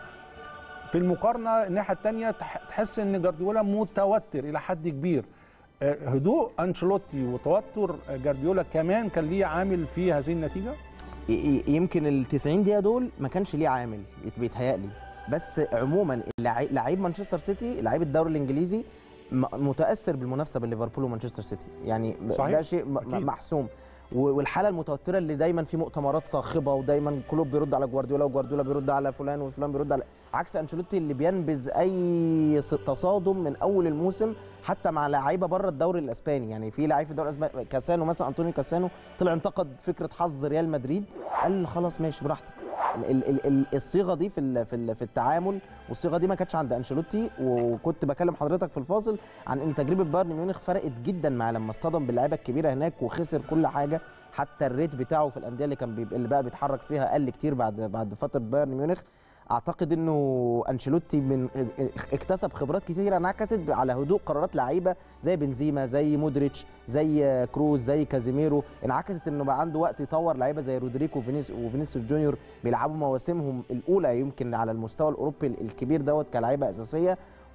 في المقارنه الناحيه الثانيه تحس ان جارديولا متوتر الى حد كبير آه، هدوء انشيلوتي وتوتر جارديولا كمان كان ليه عامل في هذه النتيجه ي- ي- يمكن ال 90 دقيقه دول ما كانش ليه عامل يت- بيتهيألي بس عموما اللعي- لعيب مانشستر سيتي لعيب الدوري الانجليزي م- متاثر بالمنافسه بين ليفربول ومانشستر سيتي يعني ب- صحيح. ده شيء م- م- أكيد. محسوم و- والحاله المتوتره اللي دايما في مؤتمرات صاخبه ودايما كلوب بيرد على جوارديولا وجوارديولا بيرد على فلان وفلان بيرد على عكس انشيلوتي اللي بينبذ اي ص- تصادم من اول الموسم حتى مع لعيبه بره الدوري الاسباني يعني في لعيب في الدوري الاسباني كاسانو مثلا انطونيو كاسانو طلع انتقد فكره حظ ريال مدريد قال خلاص ماشي براحتك ال- ال- ال- الصيغه دي في ال- في ال- في التعامل والصيغه دي ما كانتش عند انشيلوتي وكنت بكلم حضرتك في الفاصل عن ان تجربه بايرن ميونخ فرقت جدا معاه لما اصطدم باللعيبه الكبيره هناك وخسر كل حاجه حتى الريت بتاعه في الانديه اللي كان بيبقى اللي بقى بيتحرك فيها قل كتير بعد بعد فتره بايرن ميونخ اعتقد انه انشيلوتي من اكتسب خبرات كتيره انعكست على هدوء قرارات لعيبه زي بنزيما زي مودريتش زي كروز زي كازيميرو انعكست انه بقى عنده وقت يطور لعيبه زي رودريكو وفينيس وفينيسيوس جونيور بيلعبوا مواسمهم الاولى يمكن على المستوى الاوروبي الكبير دوت كلعيبه اساسيه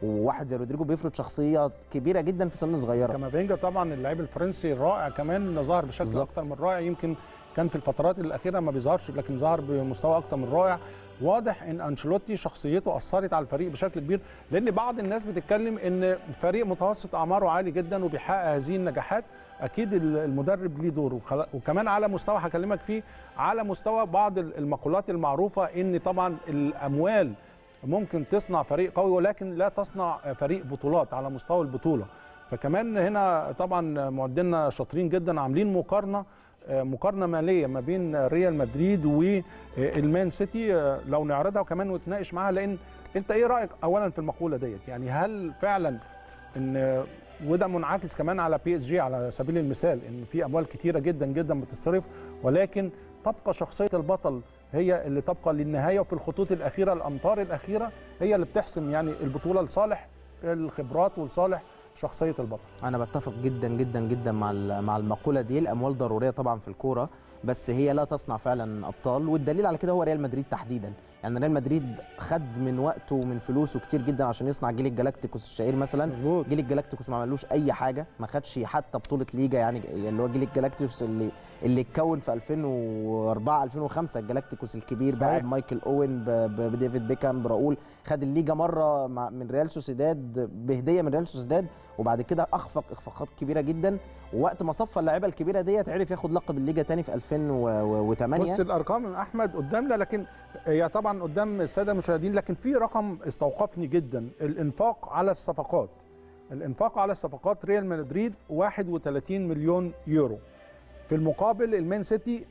وواحد زي رودريجو بيفرض شخصيه كبيره جدا في سن صغيره كامافينجا طبعا اللاعب الفرنسي الرائع كمان ظهر بشكل بالظبط. اكتر من رائع يمكن كان في الفترات الاخيره ما بيظهرش لكن ظهر بمستوى اكتر من رائع واضح ان انشيلوتي شخصيته اثرت على الفريق بشكل كبير لان بعض الناس بتتكلم ان فريق متوسط اعماره عالي جدا وبيحقق هذه النجاحات اكيد المدرب ليه دور وخلا- وكمان على مستوى هكلمك فيه على مستوى بعض المقولات المعروفه ان طبعا الاموال ممكن تصنع فريق قوي ولكن لا تصنع فريق بطولات على مستوى البطوله فكمان هنا طبعا معدلنا شاطرين جدا عاملين مقارنه آه، مقارنه ماليه ما بين ريال مدريد والمان سيتي آه، لو نعرضها وكمان ونتناقش معاها لان انت ايه رايك اولا في المقوله ديت يعني هل فعلا ان وده منعكس كمان على بي اس جي على سبيل المثال ان في اموال كتيره جدا جدا بتصرف ولكن تبقى شخصيه البطل هي اللي تبقى للنهايه وفي الخطوط الاخيره الامتار الاخيره هي اللي بتحسم يعني البطوله لصالح الخبرات ولصالح شخصيه البطل انا بتفق جدا جدا جدا مع ال- مع المقوله دي الاموال ضروريه طبعا في الكوره بس هي لا تصنع فعلا ابطال والدليل على كده هو ريال مدريد تحديدا يعني ريال مدريد خد من وقته ومن فلوسه كتير جدا عشان يصنع جيل الجلاكتيكوس الشهير مثلا مظبوط جيل الجلاكتيكوس ما عملوش اي حاجه ما خدش حتى بطوله ليجا يعني اللي هو جيل الجلاكتيكوس اللي اللي اتكون في 2004 2005 الجلاكتيكوس الكبير بقى صحيح. بمايكل اوين ب- ب- بديفيد بيكام براؤول خد الليجا مره مع من ريال سوسيداد بهديه من ريال سوسيداد وبعد كده اخفق اخفاقات كبيره جدا ووقت ما صفى اللعيبه الكبيره ديت عرف ياخد لقب الليجا تاني في 2008 بص الارقام يا احمد قدامنا لكن هي طبعا قدام الساده المشاهدين لكن في رقم استوقفني جدا الانفاق على الصفقات الانفاق على الصفقات ريال مدريد 31 مليون يورو في المقابل المان سيتي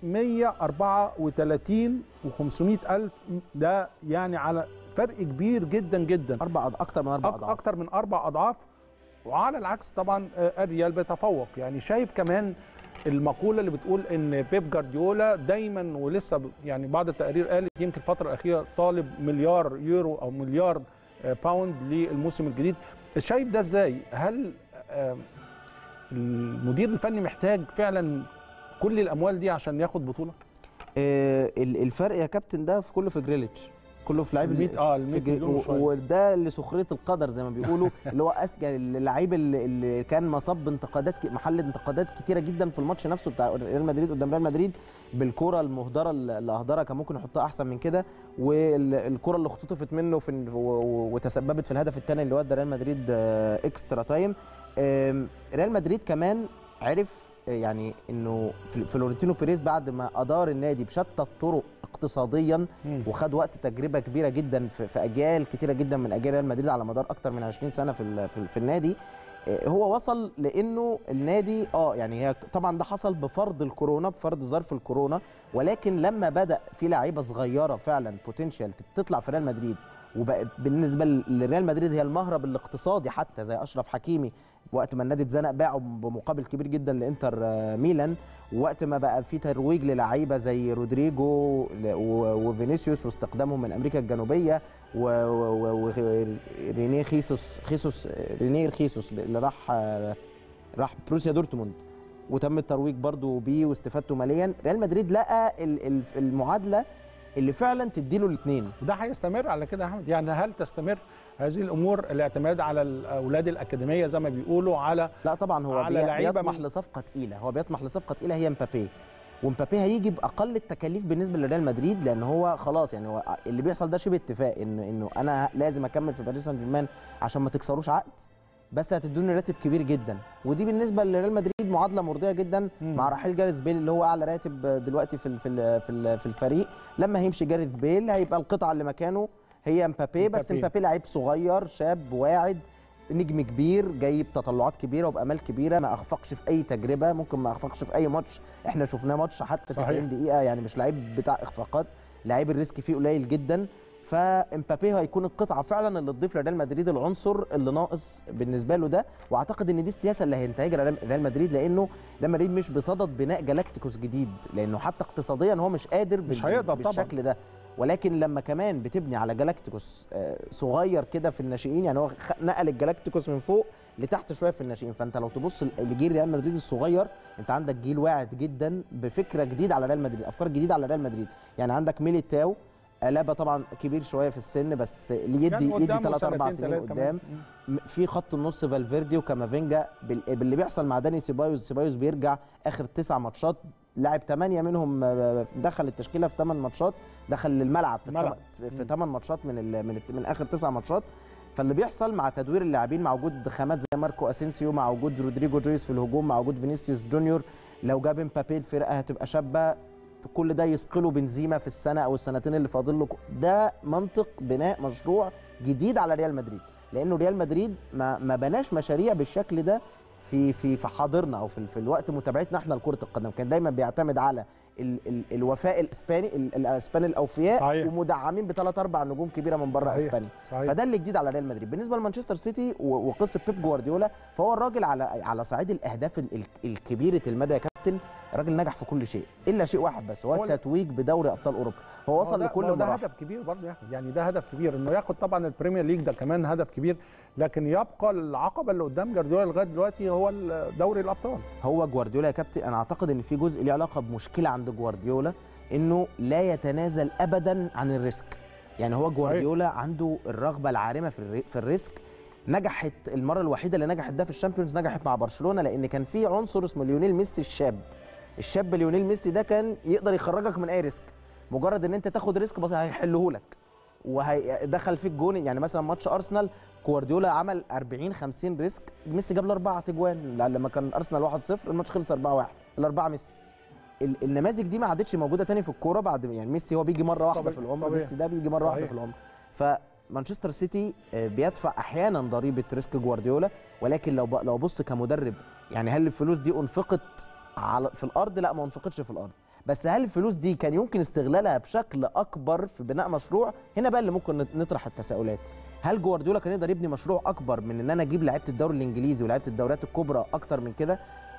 134 و500 الف ده يعني على فرق كبير جدا جدا اربع أض- اكتر من اربع أك- اضعاف اكتر من اربع اضعاف وعلى العكس طبعا آه، الريال بيتفوق يعني شايف كمان المقوله اللي بتقول ان بيب جارديولا دايما ولسه ب- يعني بعض التقارير قالت يمكن الفتره الاخيره طالب مليار يورو او مليار آه، باوند للموسم الجديد شايف ده ازاي هل آه، المدير الفني محتاج فعلا كل الاموال دي عشان ياخد بطوله آه، ال- الفرق يا كابتن ده في كله في جريليتش كله في لعيب الميت- آه، الميت في جري- مليون و- وشوية. وده اللي سخريه القدر زي ما بيقولوا اللي هو اسجل اللعيب اللي, اللي كان مصاب بانتقادات ك- محل انتقادات كتيره جدا في الماتش نفسه بتاع ريال مدريد قدام ريال مدريد بالكره المهدره اللي اللي اهدرها كان ممكن يحطها احسن من كده والكره اللي اختطفت منه في و- و- وتسببت في الهدف الثاني اللي ودى ريال مدريد آه، اكسترا تايم آم، ريال مدريد كمان عرف آه، يعني انه فل- فلورنتينو بيريز بعد ما ادار النادي بشتى الطرق اقتصاديا وخد وقت تجربه كبيره جدا في, في اجيال كتيره جدا من اجيال ريال مدريد على مدار اكتر من 20 سنه في ال- في, ال- في النادي آه، هو وصل لانه النادي اه يعني هي طبعا ده حصل بفرض الكورونا بفرض ظرف الكورونا ولكن لما بدا في لعيبه صغيره فعلا بوتنشال تطلع في ريال مدريد وبقى بالنسبه لريال مدريد هي المهرب الاقتصادي حتى زي اشرف حكيمي وقت ما النادي اتزنق باعه بمقابل كبير جدا لانتر آه، ميلان ووقت ما بقى في ترويج للعيبه زي رودريجو ل- و- وفينيسيوس واستخدامهم من امريكا الجنوبيه ورينيه خيسوس خيسوس رينيه خيسوس اللي راح آه، راح بروسيا دورتموند وتم الترويج برضو بيه واستفادته ماليا ريال مدريد لقى ال- ال- المعادله اللي فعلا تديله الاثنين وده هيستمر على كده يا احمد يعني هل تستمر هذه الامور الاعتماد على الاولاد الاكاديميه زي ما بيقولوا على لا طبعا هو على بي- لعيبة بيطمح من- لصفقه تقيله هو بيطمح لصفقه تقيله هي مبابي ومبابي هيجي باقل التكاليف بالنسبه لريال مدريد لان هو خلاص يعني هو اللي بيحصل ده شبه اتفاق انه انه انا لازم اكمل في باريس سان جيرمان عشان ما تكسروش عقد بس هتدوني راتب كبير جدا ودي بالنسبه لريال مدريد معادله مرضيه جدا مم. مع رحيل جاريث بيل اللي هو اعلى راتب دلوقتي في ال- في ال- في ال- في الفريق لما هيمشي جاريث بيل هيبقى القطعه اللي مكانه هي مبابي بس مبابي. مبابي لعيب صغير شاب واعد نجم كبير جاي بتطلعات كبيره وبامال كبيره ما اخفقش في اي تجربه ممكن ما اخفقش في اي ماتش احنا شفناه ماتش حتى صحيح. 90 دقيقه يعني مش لعيب بتاع اخفاقات لعيب الريسك فيه قليل جدا فامبابي هيكون القطعه فعلا اللي تضيف لريال مدريد العنصر اللي ناقص بالنسبه له ده واعتقد ان دي السياسه اللي هينتهجها ريال- ريال مدريد لانه ريال مدريد مش بصدد بناء جالاكتيكوس جديد لانه حتى اقتصاديا هو مش قادر مش بال- هيقدر طبعاً. بالشكل ده ولكن لما كمان بتبني على جالاكتيكوس آه، صغير كده في الناشئين يعني هو خ- نقل الجالاكتيكوس من فوق لتحت شويه في الناشئين فانت لو تبص ل- لجيل ريال مدريد الصغير انت عندك جيل واعد جدا بفكره جديده على ريال مدريد افكار جديده على ريال مدريد يعني عندك ميليتاو الابا طبعا كبير شويه في السن بس اللي يدي يعني يدي قدامه 3 4 سنتين سنين تلاتة قدام كمان. م- في خط النص فالفيردي وكامافينجا بال- باللي بيحصل مع داني سيبايوس سيبايوس بيرجع اخر تسع ماتشات لعب ثمانيه منهم آه، دخل التشكيله في ثمان ماتشات دخل للملعب في ملعب. التم- في مم. ثمان ماتشات من ال من, الت- من اخر تسع ماتشات فاللي بيحصل مع تدوير اللاعبين مع وجود خامات زي ماركو اسينسيو مع وجود رودريجو جويس في الهجوم مع وجود فينيسيوس جونيور لو جاب امبابي الفرقه هتبقى شابه كل ده يثقله بنزيما في السنه او السنتين اللي فاضل له ده منطق بناء مشروع جديد على ريال مدريد لانه ريال مدريد ما ما بناش مشاريع بالشكل ده في في في حاضرنا او في, في الوقت متابعتنا احنا لكره القدم كان دايما بيعتمد على ال ال الوفاء الاسباني ال- الاسبان الاوفياء صحيح. ومدعمين بثلاث اربع نجوم كبيره من بره صحيح. اسبانيا صحيح فده اللي جديد على ريال مدريد بالنسبه لمانشستر سيتي و- وقصه بيب جوارديولا فهو الراجل على على صعيد الاهداف ال- ال- الكبيره المدى يا كابتن الراجل نجح في كل شيء الا شيء واحد بس هو هو ال- التتويج بدوري ابطال اوروبا هو ما هو وصل ده- لكل ما هو ده مراحل هدف كبير برضه يا احمد يعني ده هدف كبير انه ياخد طبعا البريمير ليج ده كمان هدف كبير لكن يبقى العقبه اللي قدام جارديولا لغايه دلوقتي هو دوري الابطال هو جوارديولا يا كابتن انا اعتقد ان في جزء ليه علاقه بمشكله عند جوارديولا انه لا يتنازل ابدا عن الريسك يعني هو جوارديولا عنده الرغبه العارمه في الري- في الريسك نجحت المره الوحيده اللي نجحت ده في الشامبيونز نجحت مع برشلونه لان كان في عنصر اسمه ليونيل ميسي الشاب الشاب ليونيل ميسي ده كان يقدر يخرجك من اي ريسك مجرد ان انت تاخد ريسك بس هيحله لك وهيدخل فيك جون يعني مثلا ماتش ارسنال جوارديولا عمل 40 50 ريسك ميسي جاب له اربع تجوان لما كان ارسنال 1-0 الماتش خلص 4-1 الاربعه ميسي ال- النماذج دي ما عادتش موجوده تاني في الكوره بعد يعني ميسي هو بيجي مره واحده طبيعي- في العمر طبيعي. ميسي ده بيجي مره واحده صحيح. في العمر فمانشستر سيتي آه، بيدفع احيانا ضريبه ريسك جوارديولا ولكن لو ب- لو بص كمدرب يعني هل الفلوس دي انفقت على في الارض لا ما انفقتش في الارض بس هل الفلوس دي كان يمكن استغلالها بشكل اكبر في بناء مشروع هنا بقى اللي ممكن نت- نطرح التساؤلات هل جوارديولا كان يقدر يبني مشروع اكبر من ان انا اجيب لعيبه الدوري الانجليزي ولعيبه الدوريات الكبرى اكتر من كده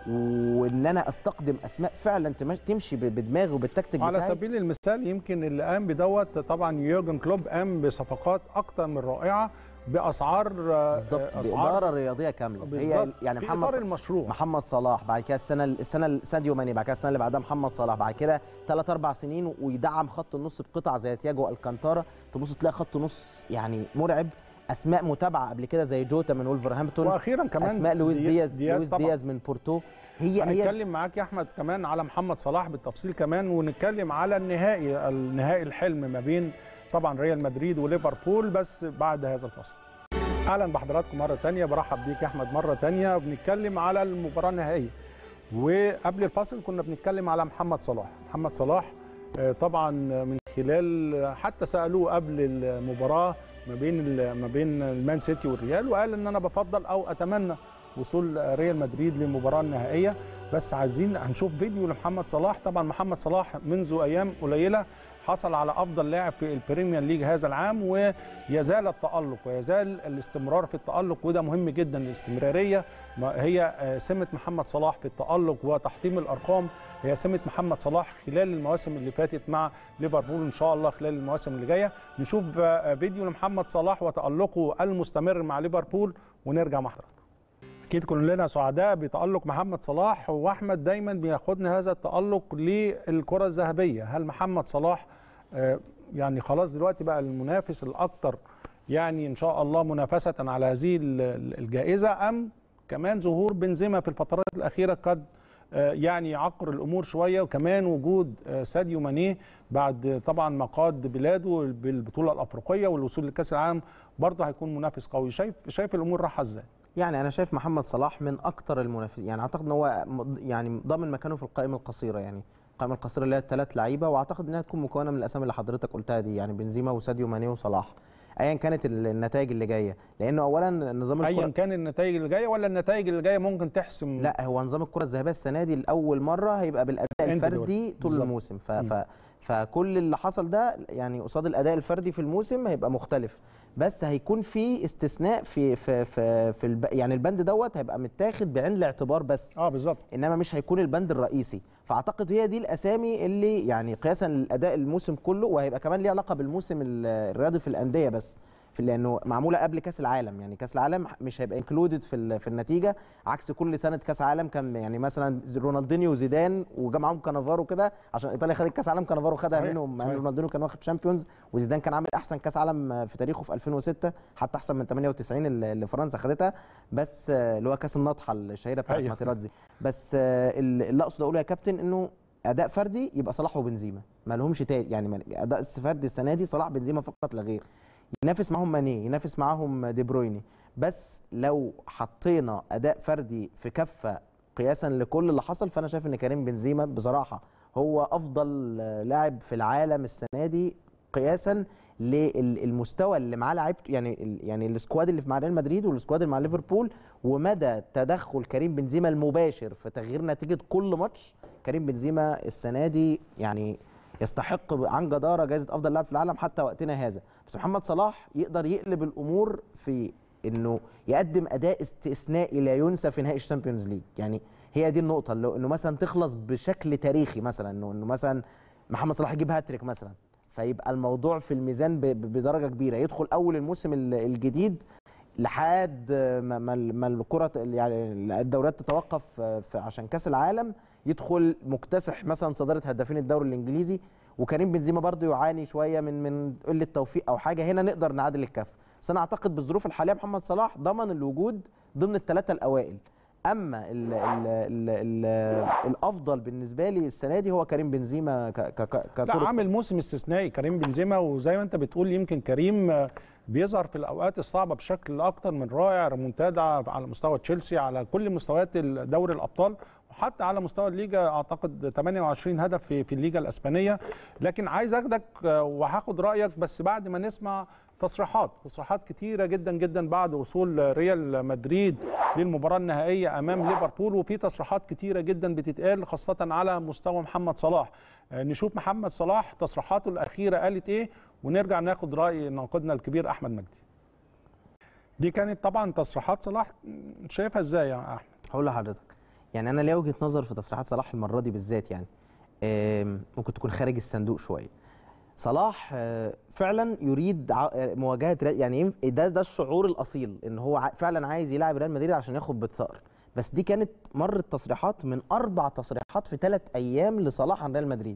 وان انا استخدم اسماء فعلا تمش- تمشي ب- بدماغي وبالتكتيك على بتاعي سبيل المثال يمكن اللي قام بدوت طبعا يورجن كلوب قام بصفقات اكتر من رائعه باسعار آه، بالظبط اسعار باداره رياضيه كامله هي بالظبط يعني في محمد اطار ص- المشروع محمد صلاح بعد كده السنه السنه ساديو ماني بعد كده السنه اللي بعدها محمد صلاح بعد كده ثلاث اربع سنين ويدعم خط النص بقطع زي تياجو الكانتارا تبص تلاقي خط نص يعني مرعب اسماء متابعه قبل كده زي جوتا من ولفرهامبتون واخيرا كمان اسماء لويس دي- دياز, لويس طبعاً. دياز من بورتو هي هي هنتكلم معاك يا احمد كمان على محمد صلاح بالتفصيل كمان ونتكلم على النهائي النهائي الحلم ما بين طبعا ريال مدريد وليفربول بس بعد هذا الفصل اهلا بحضراتكم مره تانية برحب بيك يا احمد مره تانية بنتكلم على المباراه النهائيه وقبل الفصل كنا بنتكلم على محمد صلاح محمد صلاح آه، طبعا من خلال حتى سالوه قبل المباراه ما بين ال- ما بين المان سيتي والريال وقال ان انا بفضل او اتمنى وصول ريال مدريد للمباراه النهائيه بس عايزين هنشوف فيديو لمحمد صلاح طبعا محمد صلاح منذ ايام قليله حصل على افضل لاعب في البريمير ليج هذا العام ويزال التالق ويزال الاستمرار في التالق وده مهم جدا الاستمراريه ما هي آه، سمه محمد صلاح في التالق وتحطيم الارقام هي سمه محمد صلاح خلال المواسم اللي فاتت مع ليفربول ان شاء الله خلال المواسم اللي جايه نشوف آه، فيديو لمحمد صلاح وتالقه المستمر مع ليفربول ونرجع مع حضراتكم اكيد كلنا سعداء بتالق محمد صلاح واحمد دايما بياخدنا هذا التالق للكره الذهبيه هل محمد صلاح آه، يعني خلاص دلوقتي بقى المنافس الاكثر يعني ان شاء الله منافسه على هذه ال- ال- الجائزه ام كمان ظهور بنزيما في الفترات الاخيره قد آه، يعني يعقر الامور شويه وكمان وجود آه، ساديو ماني بعد طبعا ما قاد بلاده بالبطوله الافريقيه والوصول لكاس العالم برضه هيكون منافس قوي شايف شايف الامور رايحه ازاي يعني انا شايف محمد صلاح من اكتر المنافسين يعني اعتقد ان هو م- يعني ضامن مكانه في القائمه القصيره يعني القائمه القصيره اللي هي الثلاث لعيبه واعتقد انها تكون مكونه من الاسامي اللي حضرتك قلتها دي يعني بنزيما وساديو ماني وصلاح ايا كانت ال- النتائج اللي جايه لانه اولا نظام ايا الكره كان النتائج اللي جايه ولا النتائج اللي جايه ممكن تحسم لا هو نظام الكره الذهبيه السنه دي لاول مره هيبقى بالاداء عند الفردي طول بالظبط. الموسم ف... مم. ف... فكل اللي حصل ده يعني قصاد الاداء الفردي في الموسم هيبقى مختلف بس هيكون في استثناء في في في, في الب... يعني البند دوت هيبقى متاخد بعين الاعتبار بس اه بالظبط انما مش هيكون البند الرئيسي فاعتقد هي دي الاسامي اللي يعني قياسا للاداء الموسم كله وهيبقى كمان ليه علاقه بالموسم ال- الرياضي في الانديه بس في لانه معموله قبل كاس العالم يعني كاس العالم مش هيبقى انكلودد في ال- في النتيجه عكس كل سنه كاس عالم كان يعني مثلا رونالدينيو وزيدان وجا معاهم كانافارو كده عشان ايطاليا خدت كاس عالم كانافارو خدها صحيح، منهم مع ان صحيح. رونالدينيو كان واخد شامبيونز وزيدان كان عامل احسن كاس عالم في تاريخه في 2006 حتى احسن من 98 اللي اللي فرنسا خدتها بس آه، اللي هو كاس النطحه الشهيره بتاعت أيوة. ماتيراتزي بس آه، اللي اللي اقصد اقوله يا كابتن انه اداء فردي يبقى صلاح وبنزيما ما لهمش تاني يعني ما- اداء فردي السنه دي صلاح بنزيما فقط لا غير ينافس معاهم ماني ينافس معاهم دي برويني بس لو حطينا اداء فردي في كفه قياسا لكل اللي حصل فانا شايف ان كريم بنزيما بصراحه هو افضل آه، لاعب في العالم السنه دي قياسا للمستوى اللي معاه لعيبته يعني ال- يعني السكواد اللي مع ريال مدريد والسكواد اللي مع ليفربول ومدى تدخل كريم بنزيما المباشر في تغيير نتيجه كل ماتش كريم بنزيما السنه دي يعني يستحق عن جداره جائزه افضل لاعب في العالم حتى وقتنا هذا بس محمد صلاح يقدر يقلب الامور في انه يقدم اداء استثنائي لا ينسى في نهائي الشامبيونز ليج يعني هي دي النقطه اللي انه مثلا تخلص بشكل تاريخي مثلا انه انه مثلا محمد صلاح يجيب هاتريك مثلا فيبقى الموضوع في الميزان ب- ب- بدرجه كبيره يدخل اول الموسم ال- الجديد لحد ما ما ما الكره يعني الدوريات تتوقف في- عشان كاس العالم يدخل مكتسح مثلا صداره هدافين الدوري الانجليزي وكريم بنزيما برضه يعاني شويه من من قله توفيق او حاجه هنا نقدر نعادل الكف بس انا اعتقد بالظروف الحاليه محمد صلاح ضمن الوجود ضمن الثلاثه الاوائل اما ال ال ال ال الافضل بالنسبه لي السنه دي هو كريم بنزيما ك ك ك لا ككرة عامل موسم استثنائي كريم بنزيما وزي ما انت بتقول يمكن كريم آه، بيظهر في الاوقات الصعبه بشكل اكتر من رائع ريمونتادا على مستوى تشيلسي على كل مستويات دوري الابطال وحتى على مستوى الليجا اعتقد 28 هدف في في الليجا الاسبانيه لكن عايز اخدك آه، وهاخد رايك بس بعد ما نسمع تصريحات تصريحات كتيره جدا جدا بعد وصول ريال مدريد للمباراه النهائيه امام ليفربول وفي تصريحات كتيره جدا بتتقال خاصه على مستوى محمد صلاح آه، نشوف محمد صلاح تصريحاته الاخيره قالت ايه ونرجع ناخد راي ناقدنا الكبير احمد مجدي دي كانت طبعا تصريحات صلاح شايفها ازاي يا احمد هقول لحضرتك يعني انا ليا وجهه نظر في تصريحات صلاح المره دي بالذات يعني آم، ممكن تكون خارج الصندوق شويه صلاح آه، فعلا يريد ع- آه، مواجهه ريال- يعني ينف- ده ده الشعور الاصيل ان هو ع- فعلا عايز يلعب ريال مدريد عشان ياخد بالثأر بس دي كانت مرت تصريحات من اربع تصريحات في ثلاث ايام لصلاح عن ريال مدريد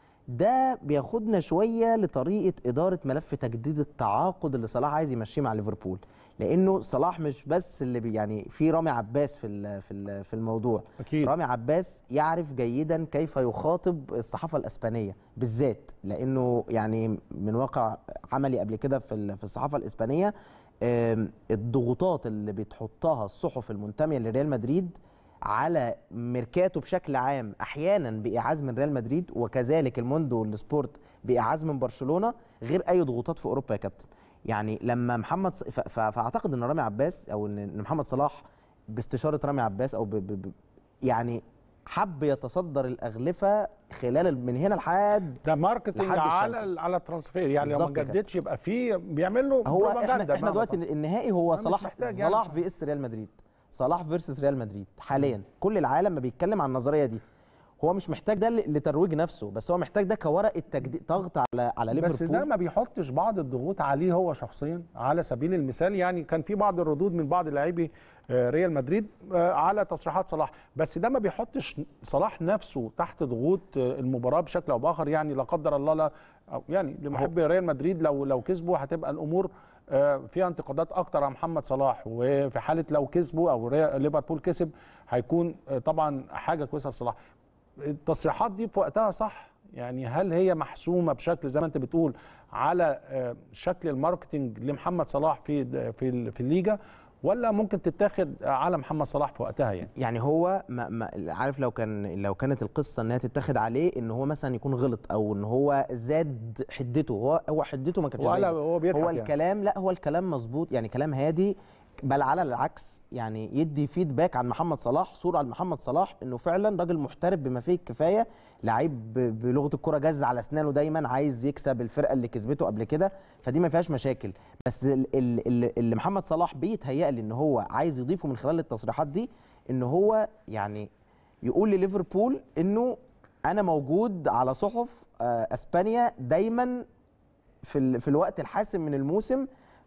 ده بياخدنا شويه لطريقه اداره ملف تجديد التعاقد اللي صلاح عايز يمشيه مع ليفربول لانه صلاح مش بس اللي بي يعني في رامي عباس في ال- في ال- في الموضوع اكيد رامي عباس يعرف جيدا كيف يخاطب الصحافه الاسبانيه بالذات لانه يعني من واقع عملي قبل كده في ال- في الصحافه الاسبانيه آم، الضغوطات اللي بتحطها الصحف المنتميه لريال مدريد على ميركاتو بشكل عام احيانا بايعاز من ريال مدريد وكذلك الموندو والسبورت بايعاز من برشلونه غير اي ضغوطات في اوروبا يا كابتن يعني لما محمد ص... ف... ف... فاعتقد ان رامي عباس او ان إن محمد صلاح باستشاره رامي عباس او ب... ب... ب... يعني حب يتصدر الاغلفه خلال ال- من هنا لحد ده ماركتنج لحد على الشامبيونز. على الترانسفير يعني لو ما بالظبط كده. جددش يبقى في بيعمل له هو احنا بروباجندا احنا بمعنى دلوقتي صح. النهائي هو أنا مش صلاح محتاج يعني. صلاح في اس ريال مدريد صلاح فيرسس ريال مدريد حاليا كل العالم ما بيتكلم عن النظريه دي هو مش محتاج ده ل- لترويج نفسه بس هو محتاج ده كورقه تجديد ضغط على على بس ليفربول ده ما بيحطش بعض الضغوط عليه هو شخصيا على سبيل المثال يعني كان في بعض الردود من بعض لاعبي آه، ريال مدريد آه، على تصريحات صلاح بس ده ما بيحطش صلاح نفسه تحت ضغوط آه، المباراه بشكل او باخر يعني لا قدر الله لا أو يعني لمحبي ريال مدريد لو لو كسبوا هتبقى الامور آه، فيها انتقادات اكتر عن محمد صلاح وفي حاله لو كسبوا او ري- ليفربول كسب هيكون آه، طبعا حاجه كويسه لصلاح التصريحات دي في وقتها صح يعني هل هي محسومه بشكل زي ما انت بتقول على آه، شكل الماركتنج لمحمد صلاح في في ال- في الليجا ولا ممكن تتاخد على محمد صلاح في وقتها يعني يعني هو ما ما عارف لو كان لو كانت القصه انها تتاخد عليه ان هو مثلا يكون غلط او ان هو زاد حدته هو هو حدته ما كانتش ولا زايدة. هو بيضحك هو يعني. الكلام لا هو الكلام مظبوط يعني كلام هادي بل على العكس يعني يدي فيدباك عن محمد صلاح صوره عن محمد صلاح انه فعلا راجل محترف بما فيه الكفايه لعيب ب- بلغه الكره جز على اسنانه دايما عايز يكسب الفرقه اللي كسبته قبل كده فدي ما فيهاش مشاكل بس ال- ال- ال- اللي محمد صلاح بيتهيأ لي ان هو عايز يضيفه من خلال التصريحات دي ان هو يعني يقول لليفربول انه انا موجود على صحف آه، اسبانيا دايما في ال- في الوقت الحاسم من الموسم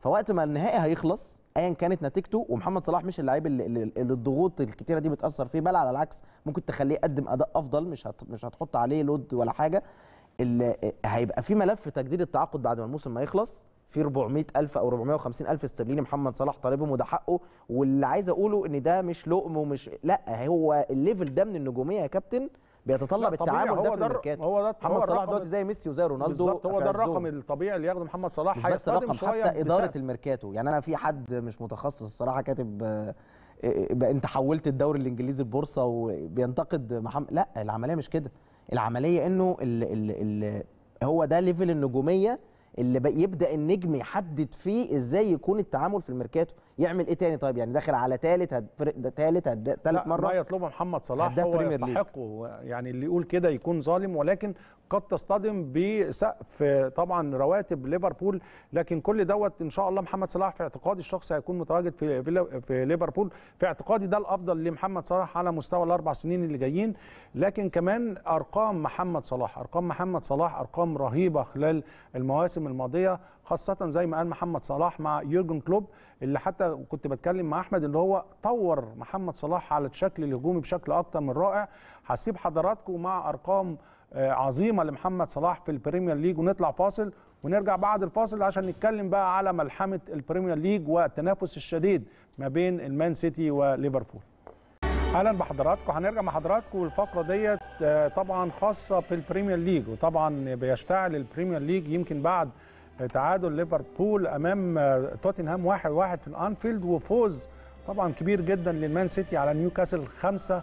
فوقت ما النهائي هيخلص ايا كانت نتيجته ومحمد صلاح مش اللعيب اللي, اللي اللي الضغوط الكتيره دي بتاثر فيه بل على العكس ممكن تخليه يقدم اداء افضل مش هت مش هتحط عليه لود ولا حاجه اللي هيبقى في ملف تجديد التعاقد بعد ما الموسم ما يخلص في 400 ألف أو 450 ألف استرليني محمد صلاح طالبهم وده حقه واللي عايز أقوله إن ده مش لقم ومش لا هو الليفل ده من النجومية يا كابتن بيتطلب لا، طبيعي، التعامل ده هو في ده الر- الميركاتو هو ده هو محمد صلاح الرقم دلوقتي زي ميسي وزي رونالدو بالظبط هو في ده عزهم. الرقم الطبيعي اللي ياخده محمد صلاح مش بس هيصطدم رقم شوية حتى اداره بسقف. الميركاتو يعني انا في حد مش متخصص الصراحه كاتب آه، آه، بقى انت حولت الدوري الانجليزي البورصه وبينتقد محمد لا العمليه مش كده العمليه انه ال ال ال هو ده ليفل النجوميه اللي بقى يبدا النجم يحدد فيه ازاي يكون التعامل في الميركاتو يعمل ايه تاني طيب يعني داخل على ثالث ثالث ثالث لا ما مره يطلبه محمد صلاح هداف هو بريمير ليج. يستحقه يعني اللي يقول كده يكون ظالم ولكن قد تصطدم بسقف طبعا رواتب ليفربول لكن كل دوت ان شاء الله محمد صلاح في اعتقادي الشخصي هيكون متواجد في في- في ليفربول في اعتقادي ده الافضل لمحمد صلاح على مستوى الاربع سنين اللي جايين لكن كمان ارقام محمد صلاح ارقام محمد صلاح ارقام رهيبه خلال المواسم الماضيه خاصه زي ما قال محمد صلاح مع يورجن كلوب اللي حتى كنت بتكلم مع احمد اللي هو طور محمد صلاح على الشكل الهجومي بشكل اكتر من رائع هسيب حضراتكم مع ارقام آه، عظيمه لمحمد صلاح في البريمير ليج ونطلع فاصل ونرجع بعد الفاصل عشان نتكلم بقى على ملحمه البريمير ليج والتنافس الشديد ما بين المان سيتي وليفربول اهلا بحضراتكم هنرجع مع حضراتكم الفقره ديت آه، طبعا خاصه بالبريمير ليج وطبعا بيشتعل البريمير ليج يمكن بعد آه، تعادل ليفربول امام آه، توتنهام 1-1 واحد واحد في الانفيلد وفوز طبعا كبير جدا للمان سيتي على نيوكاسل 5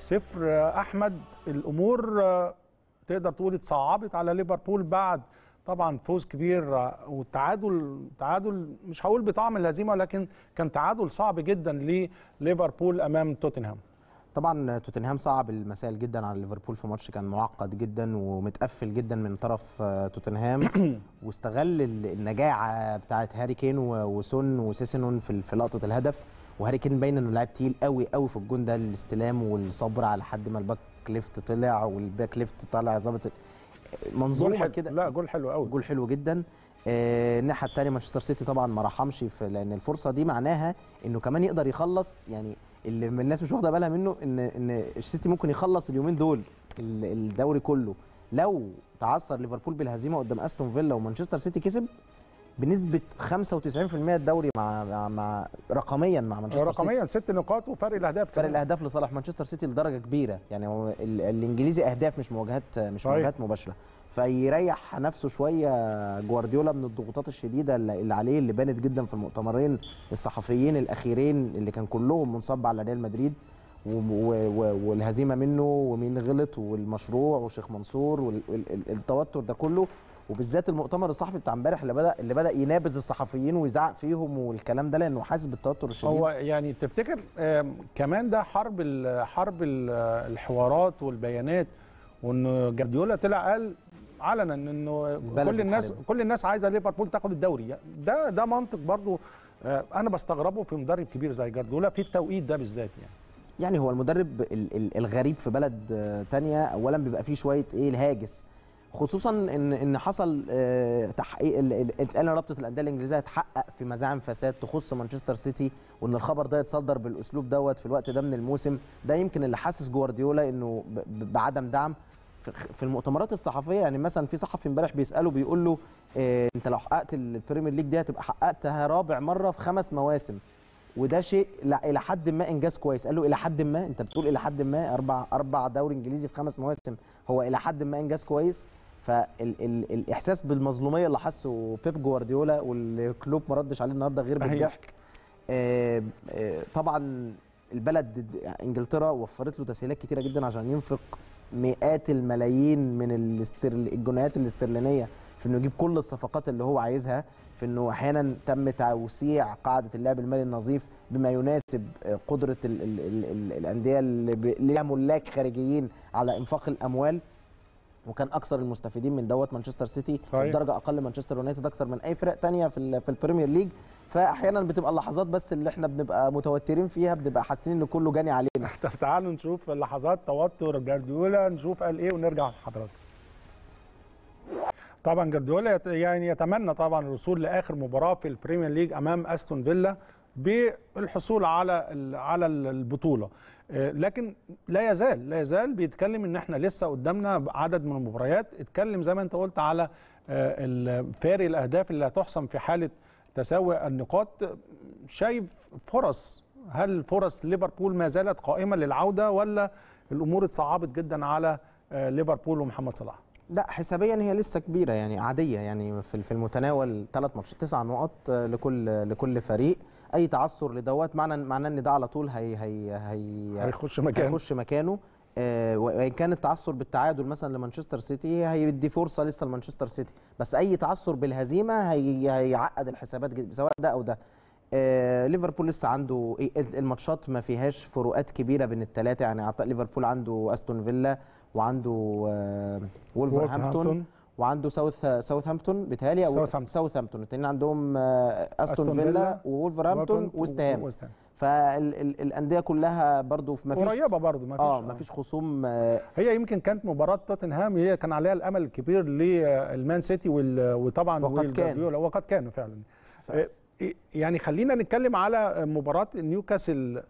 0 احمد الامور آه، تقدر تقول اتصعبت على ليفربول بعد طبعا فوز كبير آه، والتعادل تعادل مش هقول بطعم الهزيمه لكن كان تعادل صعب جدا لليفربول امام توتنهام طبعا توتنهام صعب المسائل جدا على ليفربول في ماتش كان معقد جدا ومتقفل جدا من طرف آه، توتنهام واستغل ال- النجاعه بتاعت هاري كين و- وسون وسيسنون في ال- في لقطه الهدف وهاري كين باين انه لاعب تقيل قوي قوي في الجون ده الاستلام والصبر على حد ما الباك ليفت طلع والباك ليفت طلع ظابط ال- جول منظومه حلو كده لا جول حلو قوي جول حلو جدا آه، الناحيه الثانيه مانشستر سيتي طبعا ما رحمش في لان الفرصه دي معناها انه كمان يقدر يخلص يعني اللي من الناس مش واخده بالها منه ان ان السيتي ممكن يخلص اليومين دول ال- الدوري كله لو تعثر ليفربول بالهزيمه قدام استون فيلا ومانشستر سيتي كسب بنسبه 95% الدوري مع مع, مع رقميا مع مانشستر سيتي رقميا ست نقاط وفرق الاهداف فرق كمان. الاهداف لصالح مانشستر سيتي لدرجه كبيره يعني هو ال- الانجليزي اهداف مش مواجهات مش صحيح. مواجهات مباشره فيريح نفسه شويه جوارديولا من الضغوطات الشديده اللي اللي عليه اللي بانت جدا في المؤتمرين الصحفيين الاخيرين اللي كان كلهم منصب على ريال مدريد و- و- و- والهزيمه منه ومين غلط والمشروع وشيخ منصور والتوتر ده كله وبالذات المؤتمر الصحفي بتاع امبارح اللي بدا اللي بدا ينابذ الصحفيين ويزعق فيهم والكلام ده لانه حاسس بالتوتر الشديد هو يعني تفتكر آم، كمان ده حرب ال- حرب ال- الحوارات والبيانات وان جارديولا طلع قال علنا انه البلد كل الناس بتحاربه. كل الناس عايزه ليفربول تاخد الدوري ده ده منطق برضو آه، انا بستغربه في مدرب كبير زي جارديولا في التوقيت ده بالذات يعني يعني هو المدرب ال- ال- الغريب في بلد آه، تانية اولا بيبقى فيه شويه ايه الهاجس خصوصا ان ان حصل آه، تحقيق ال- ال- اتقال إن رابطه الانديه الانجليزيه هتحقق في مزاعم فساد تخص مانشستر سيتي وان الخبر ده يتصدر بالاسلوب دوت في الوقت ده من الموسم ده يمكن اللي حاسس جوارديولا انه ب- ب- بعدم دعم في- في المؤتمرات الصحفيه يعني مثلا في صحفي امبارح بيساله بيقول له آه، انت لو حققت البريمير ليج دي هتبقى حققتها رابع مره في خمس مواسم وده شيء لا الى حد ما انجاز كويس قال له الى حد ما انت بتقول الى حد ما اربع اربع دوري انجليزي في خمس مواسم هو الى حد ما انجاز كويس فالاحساس بالمظلوميه اللي حسه بيب جوارديولا واللي كلوب ما ردش عليه النهارده غير أيوة. بالضحك آه، آه، طبعا البلد انجلترا وفرت له تسهيلات كتيره جدا عشان ينفق مئات الملايين من الاسترل... الجنيهات الاسترلينيه في انه يجيب كل الصفقات اللي هو عايزها في انه احيانا تم توسيع قاعده اللعب المالي النظيف بما يناسب آه، قدره ال ال ال ال الانديه اللي ب- اللي لها ملاك خارجيين على انفاق الاموال وكان اكثر المستفيدين من دوت مانشستر سيتي صحيح. بدرجه اقل مانشستر يونايتد اكثر من اي فرق تانية في ال- في البريمير ليج فاحيانا بتبقى اللحظات بس اللي احنا بنبقى متوترين فيها بنبقى حاسين ان كله جاني علينا طب تعالوا نشوف لحظات توتر جارديولا نشوف قال ايه ونرجع لحضراتكم طبعا جارديولا يت- يعني يتمنى طبعا الوصول لاخر مباراه في البريمير ليج امام استون فيلا بالحصول على ال- على ال- البطوله آه، لكن لا يزال لا يزال بيتكلم ان احنا لسه قدامنا عدد من المباريات اتكلم زي ما انت قلت على آه، ال- فارق الاهداف اللي هتحسم في حاله تساوي النقاط شايف فرص هل فرص ليفربول ما زالت قائمه للعوده ولا الامور اتصعبت جدا على آه، ليفربول ومحمد صلاح لا حسابيا هي لسه كبيره يعني عاديه يعني في في المتناول ثلاث ماتشات تسع نقط آه، لكل لكل فريق اي تعثر لدوت معنى معناه ان ده على طول هي هي هي هيخش مكانه هيخش مكانه آه، وان كان التعثر بالتعادل مثلا لمانشستر سيتي هيدي فرصه لسه لمانشستر سيتي بس اي تعثر بالهزيمه هي هيعقد الحسابات جدا سواء ده او ده آه، ليفربول لسه عنده إيه- الماتشات ما فيهاش فروقات كبيره بين الثلاثه يعني اعتقد ليفربول عنده استون فيلا وعنده آه، وولفرهامبتون وعنده ساوث ساوثهامبتون بيتهيألي او ساوثهامبتون. ساوثهامبتون الاثنين عندهم آه، استون أستون فيلا فيلا وولفرهامبتون وست هام وست هام. فالانديه كلها برضو في ما فيش قريبه برضه ما فيش اه ما فيش خصوم آه، هي يمكن كانت مباراه توتنهام هي كان عليها الامل الكبير للمان سيتي وال- وطبعا وقد كان. والجوارديولا وقد كان فعلا ف- آه، يعني خلينا نتكلم على مباراه نيوكاسل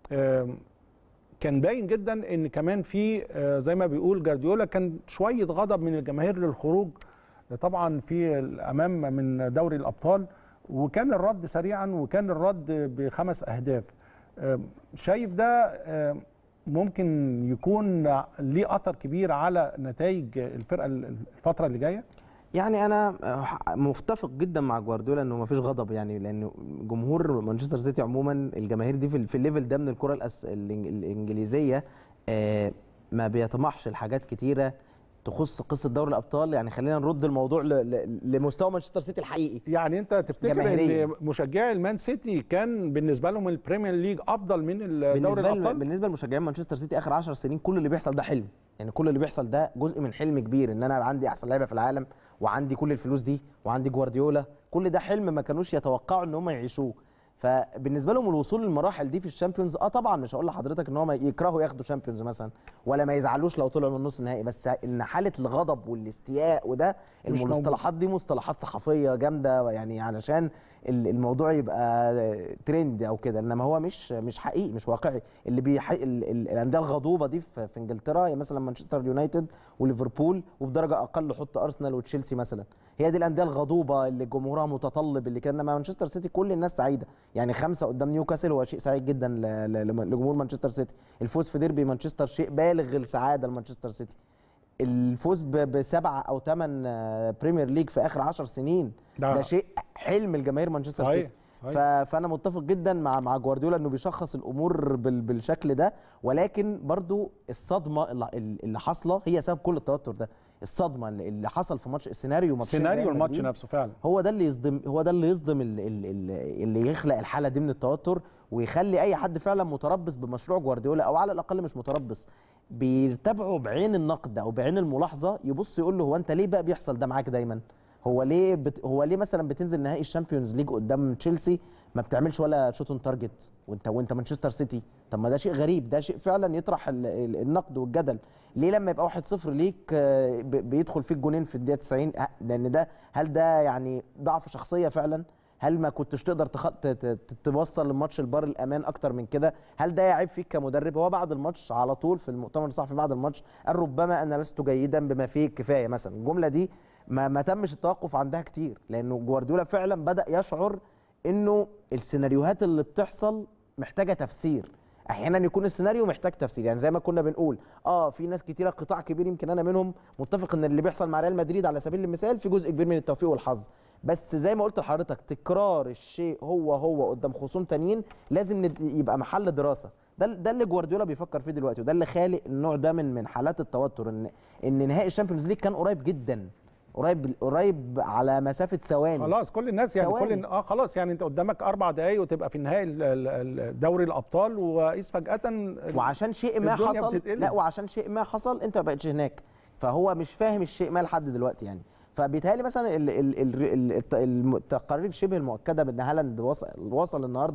آم، كان باين جدا ان كمان في آه، زي ما بيقول جارديولا كان شويه غضب من الجماهير للخروج طبعا في الامام من دوري الابطال وكان الرد سريعا وكان الرد بخمس اهداف آم، شايف ده آم، ممكن يكون ليه اثر كبير على نتائج الفرقه الفتره اللي جايه يعني انا آه، متفق جدا مع جوارديولا انه ما فيش غضب يعني لان جمهور مانشستر سيتي عموما الجماهير دي في ال- في الليفل ده من الكره الأس... الإنج- الانجليزيه آه، ما بيطمحش لحاجات كتيره تخص قصه دوري الابطال يعني خلينا نرد الموضوع ل... ل... لمستوى مانشستر سيتي الحقيقي يعني انت تفتكر جماهيرية. ان مشجعي المان سيتي كان بالنسبه لهم البريمير ليج افضل من دوري بالنسبه ل... الابطال بالنسبه لمشجعين مانشستر سيتي اخر 10 سنين كل اللي بيحصل ده حلم يعني كل اللي بيحصل ده جزء من حلم كبير ان انا عندي احسن لعيبه في العالم وعندي كل الفلوس دي وعندي جوارديولا كل ده حلم ما كانوش يتوقعوا ان هم يعيشوه فبالنسبه لهم الوصول للمراحل دي في الشامبيونز اه طبعا مش هقول لحضرتك ان هم يكرهوا ياخدوا شامبيونز مثلا ولا ما يزعلوش لو طلعوا من نص النهائي بس ان حاله الغضب والاستياء وده مش موجود. المصطلحات دي مصطلحات صحفيه جامده يعني علشان ال- الموضوع يبقى ترند او كده انما هو مش مش حقيقي مش واقعي اللي بيح... ال- ال- الانديه الغضوبه دي في, في انجلترا هي مثلا مانشستر يونايتد وليفربول وبدرجه اقل حط ارسنال وتشيلسي مثلا هي دي الانديه الغضوبه اللي جمهورها متطلب اللي كان انما مانشستر سيتي كل الناس سعيده يعني خمسه قدام نيوكاسل هو شيء سعيد جدا ل- ل- لجمهور مانشستر سيتي الفوز في ديربي مانشستر شيء بالغ السعاده لمانشستر سيتي الفوز ب- بسبعه او ثمان بريمير ليج في اخر 10 سنين ده- ده شيء حلم الجماهير مانشستر صحيح، سيتي صحيح. ف- فانا متفق جدا مع مع جوارديولا انه بيشخص الامور بال- بالشكل ده ولكن برضو الصدمه اللي, اللي حاصله هي سبب كل التوتر ده الصدمه اللي اللي حصل في ماتش السيناريو ماتشين سيناريو ريال الماتش مدريد نفسه فعلا هو ده اللي يصدم هو ده اللي يصدم ال- ال- ال- اللي يخلق الحاله دي من التوتر ويخلي اي حد فعلا متربص بمشروع جوارديولا او على الاقل مش متربص بيتابعه بعين النقد او بعين الملاحظه يبص يقول له هو انت ليه بقى بيحصل ده معاك دايما هو ليه بت... هو ليه مثلا بتنزل نهائي الشامبيونز ليج قدام تشيلسي ما بتعملش ولا شوت اون تارجت وانت وانت مانشستر سيتي طب ما ده شيء غريب ده شيء فعلا يطرح ال... ال- النقد والجدل ليه لما يبقى 1-0 ليك آه، ب- بيدخل فيك جونين في الدقيقه 90 ه- لان ده هل ده يعني ضعف شخصيه فعلا هل ما كنتش تقدر تخ... ت... ت... ت- توصل الماتش لبار الامان اكتر من كده هل ده يعيب فيك كمدرب هو بعد الماتش على طول في المؤتمر الصحفي بعد الماتش قال ربما انا لست جيدا بما فيه الكفايه مثلا الجمله دي ما ما تمش التوقف عندها كتير لانه جوارديولا فعلا بدا يشعر انه السيناريوهات اللي بتحصل محتاجه تفسير احيانا يكون السيناريو محتاج تفسير يعني زي ما كنا بنقول اه في ناس كتيره قطاع كبير يمكن انا منهم متفق ان اللي بيحصل مع ريال مدريد على سبيل المثال في جزء كبير من التوفيق والحظ بس زي ما قلت لحضرتك تكرار الشيء هو هو قدام خصوم تانيين لازم ند- يبقى محل دراسه ده ده اللي جوارديولا بيفكر فيه دلوقتي وده اللي خالق النوع ده من من حالات التوتر ان ان نهائي الشامبيونز ليج كان قريب جدا قريب قريب على مسافه ثواني خلاص كل الناس يعني ثواني. كل اه خلاص يعني انت قدامك اربع دقايق وتبقى في النهائي ال- ال- ال- دوري الابطال وقيس فجاه ال- وعشان شيء ما الدنيا حصل بتتقلب. لا وعشان شيء ما حصل انت ما بقتش هناك فهو مش فاهم الشيء ما لحد دلوقتي يعني فبيتهيألي مثلا ال- ال- ال- ال- الت- الم- التقارير شبه المؤكده بان هالاند وصل وصل النهارده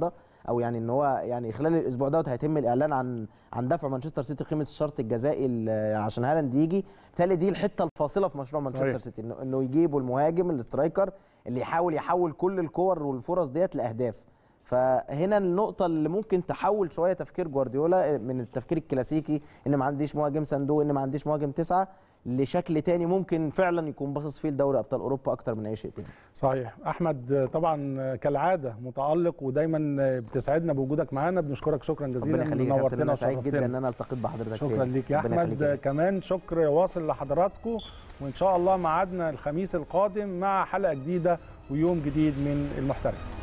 او يعني ان هو يعني خلال الاسبوع دوت هيتم الاعلان عن عن دفع مانشستر سيتي قيمه الشرط الجزائي ال- عشان هالاند يجي بالتالي دي الحته الفاصله في مشروع مانشستر صحيح. سيتي انه انه يجيبوا المهاجم الاسترايكر اللي يحاول يحول كل الكور والفرص ديت لاهداف فهنا النقطة اللي ممكن تحول شوية تفكير جوارديولا من التفكير الكلاسيكي ان ما عنديش مهاجم صندوق ان ما عنديش مهاجم تسعة لشكل تاني ممكن فعلا يكون باصص فيه لدوري ابطال اوروبا اكتر من اي شيء تاني صحيح احمد طبعا كالعاده متالق ودايما بتسعدنا بوجودك معانا بنشكرك شكرا جزيلا ربنا يخليك يا كابتن نورتنا انا سعيد جدا وشرفتنا. ان انا التقيت بحضرتك شكرا تاني. ليك يا ربنا يخليك احمد يا كمان شكر واصل لحضراتكم وان شاء الله ميعادنا الخميس القادم مع حلقه جديده ويوم جديد من المحترف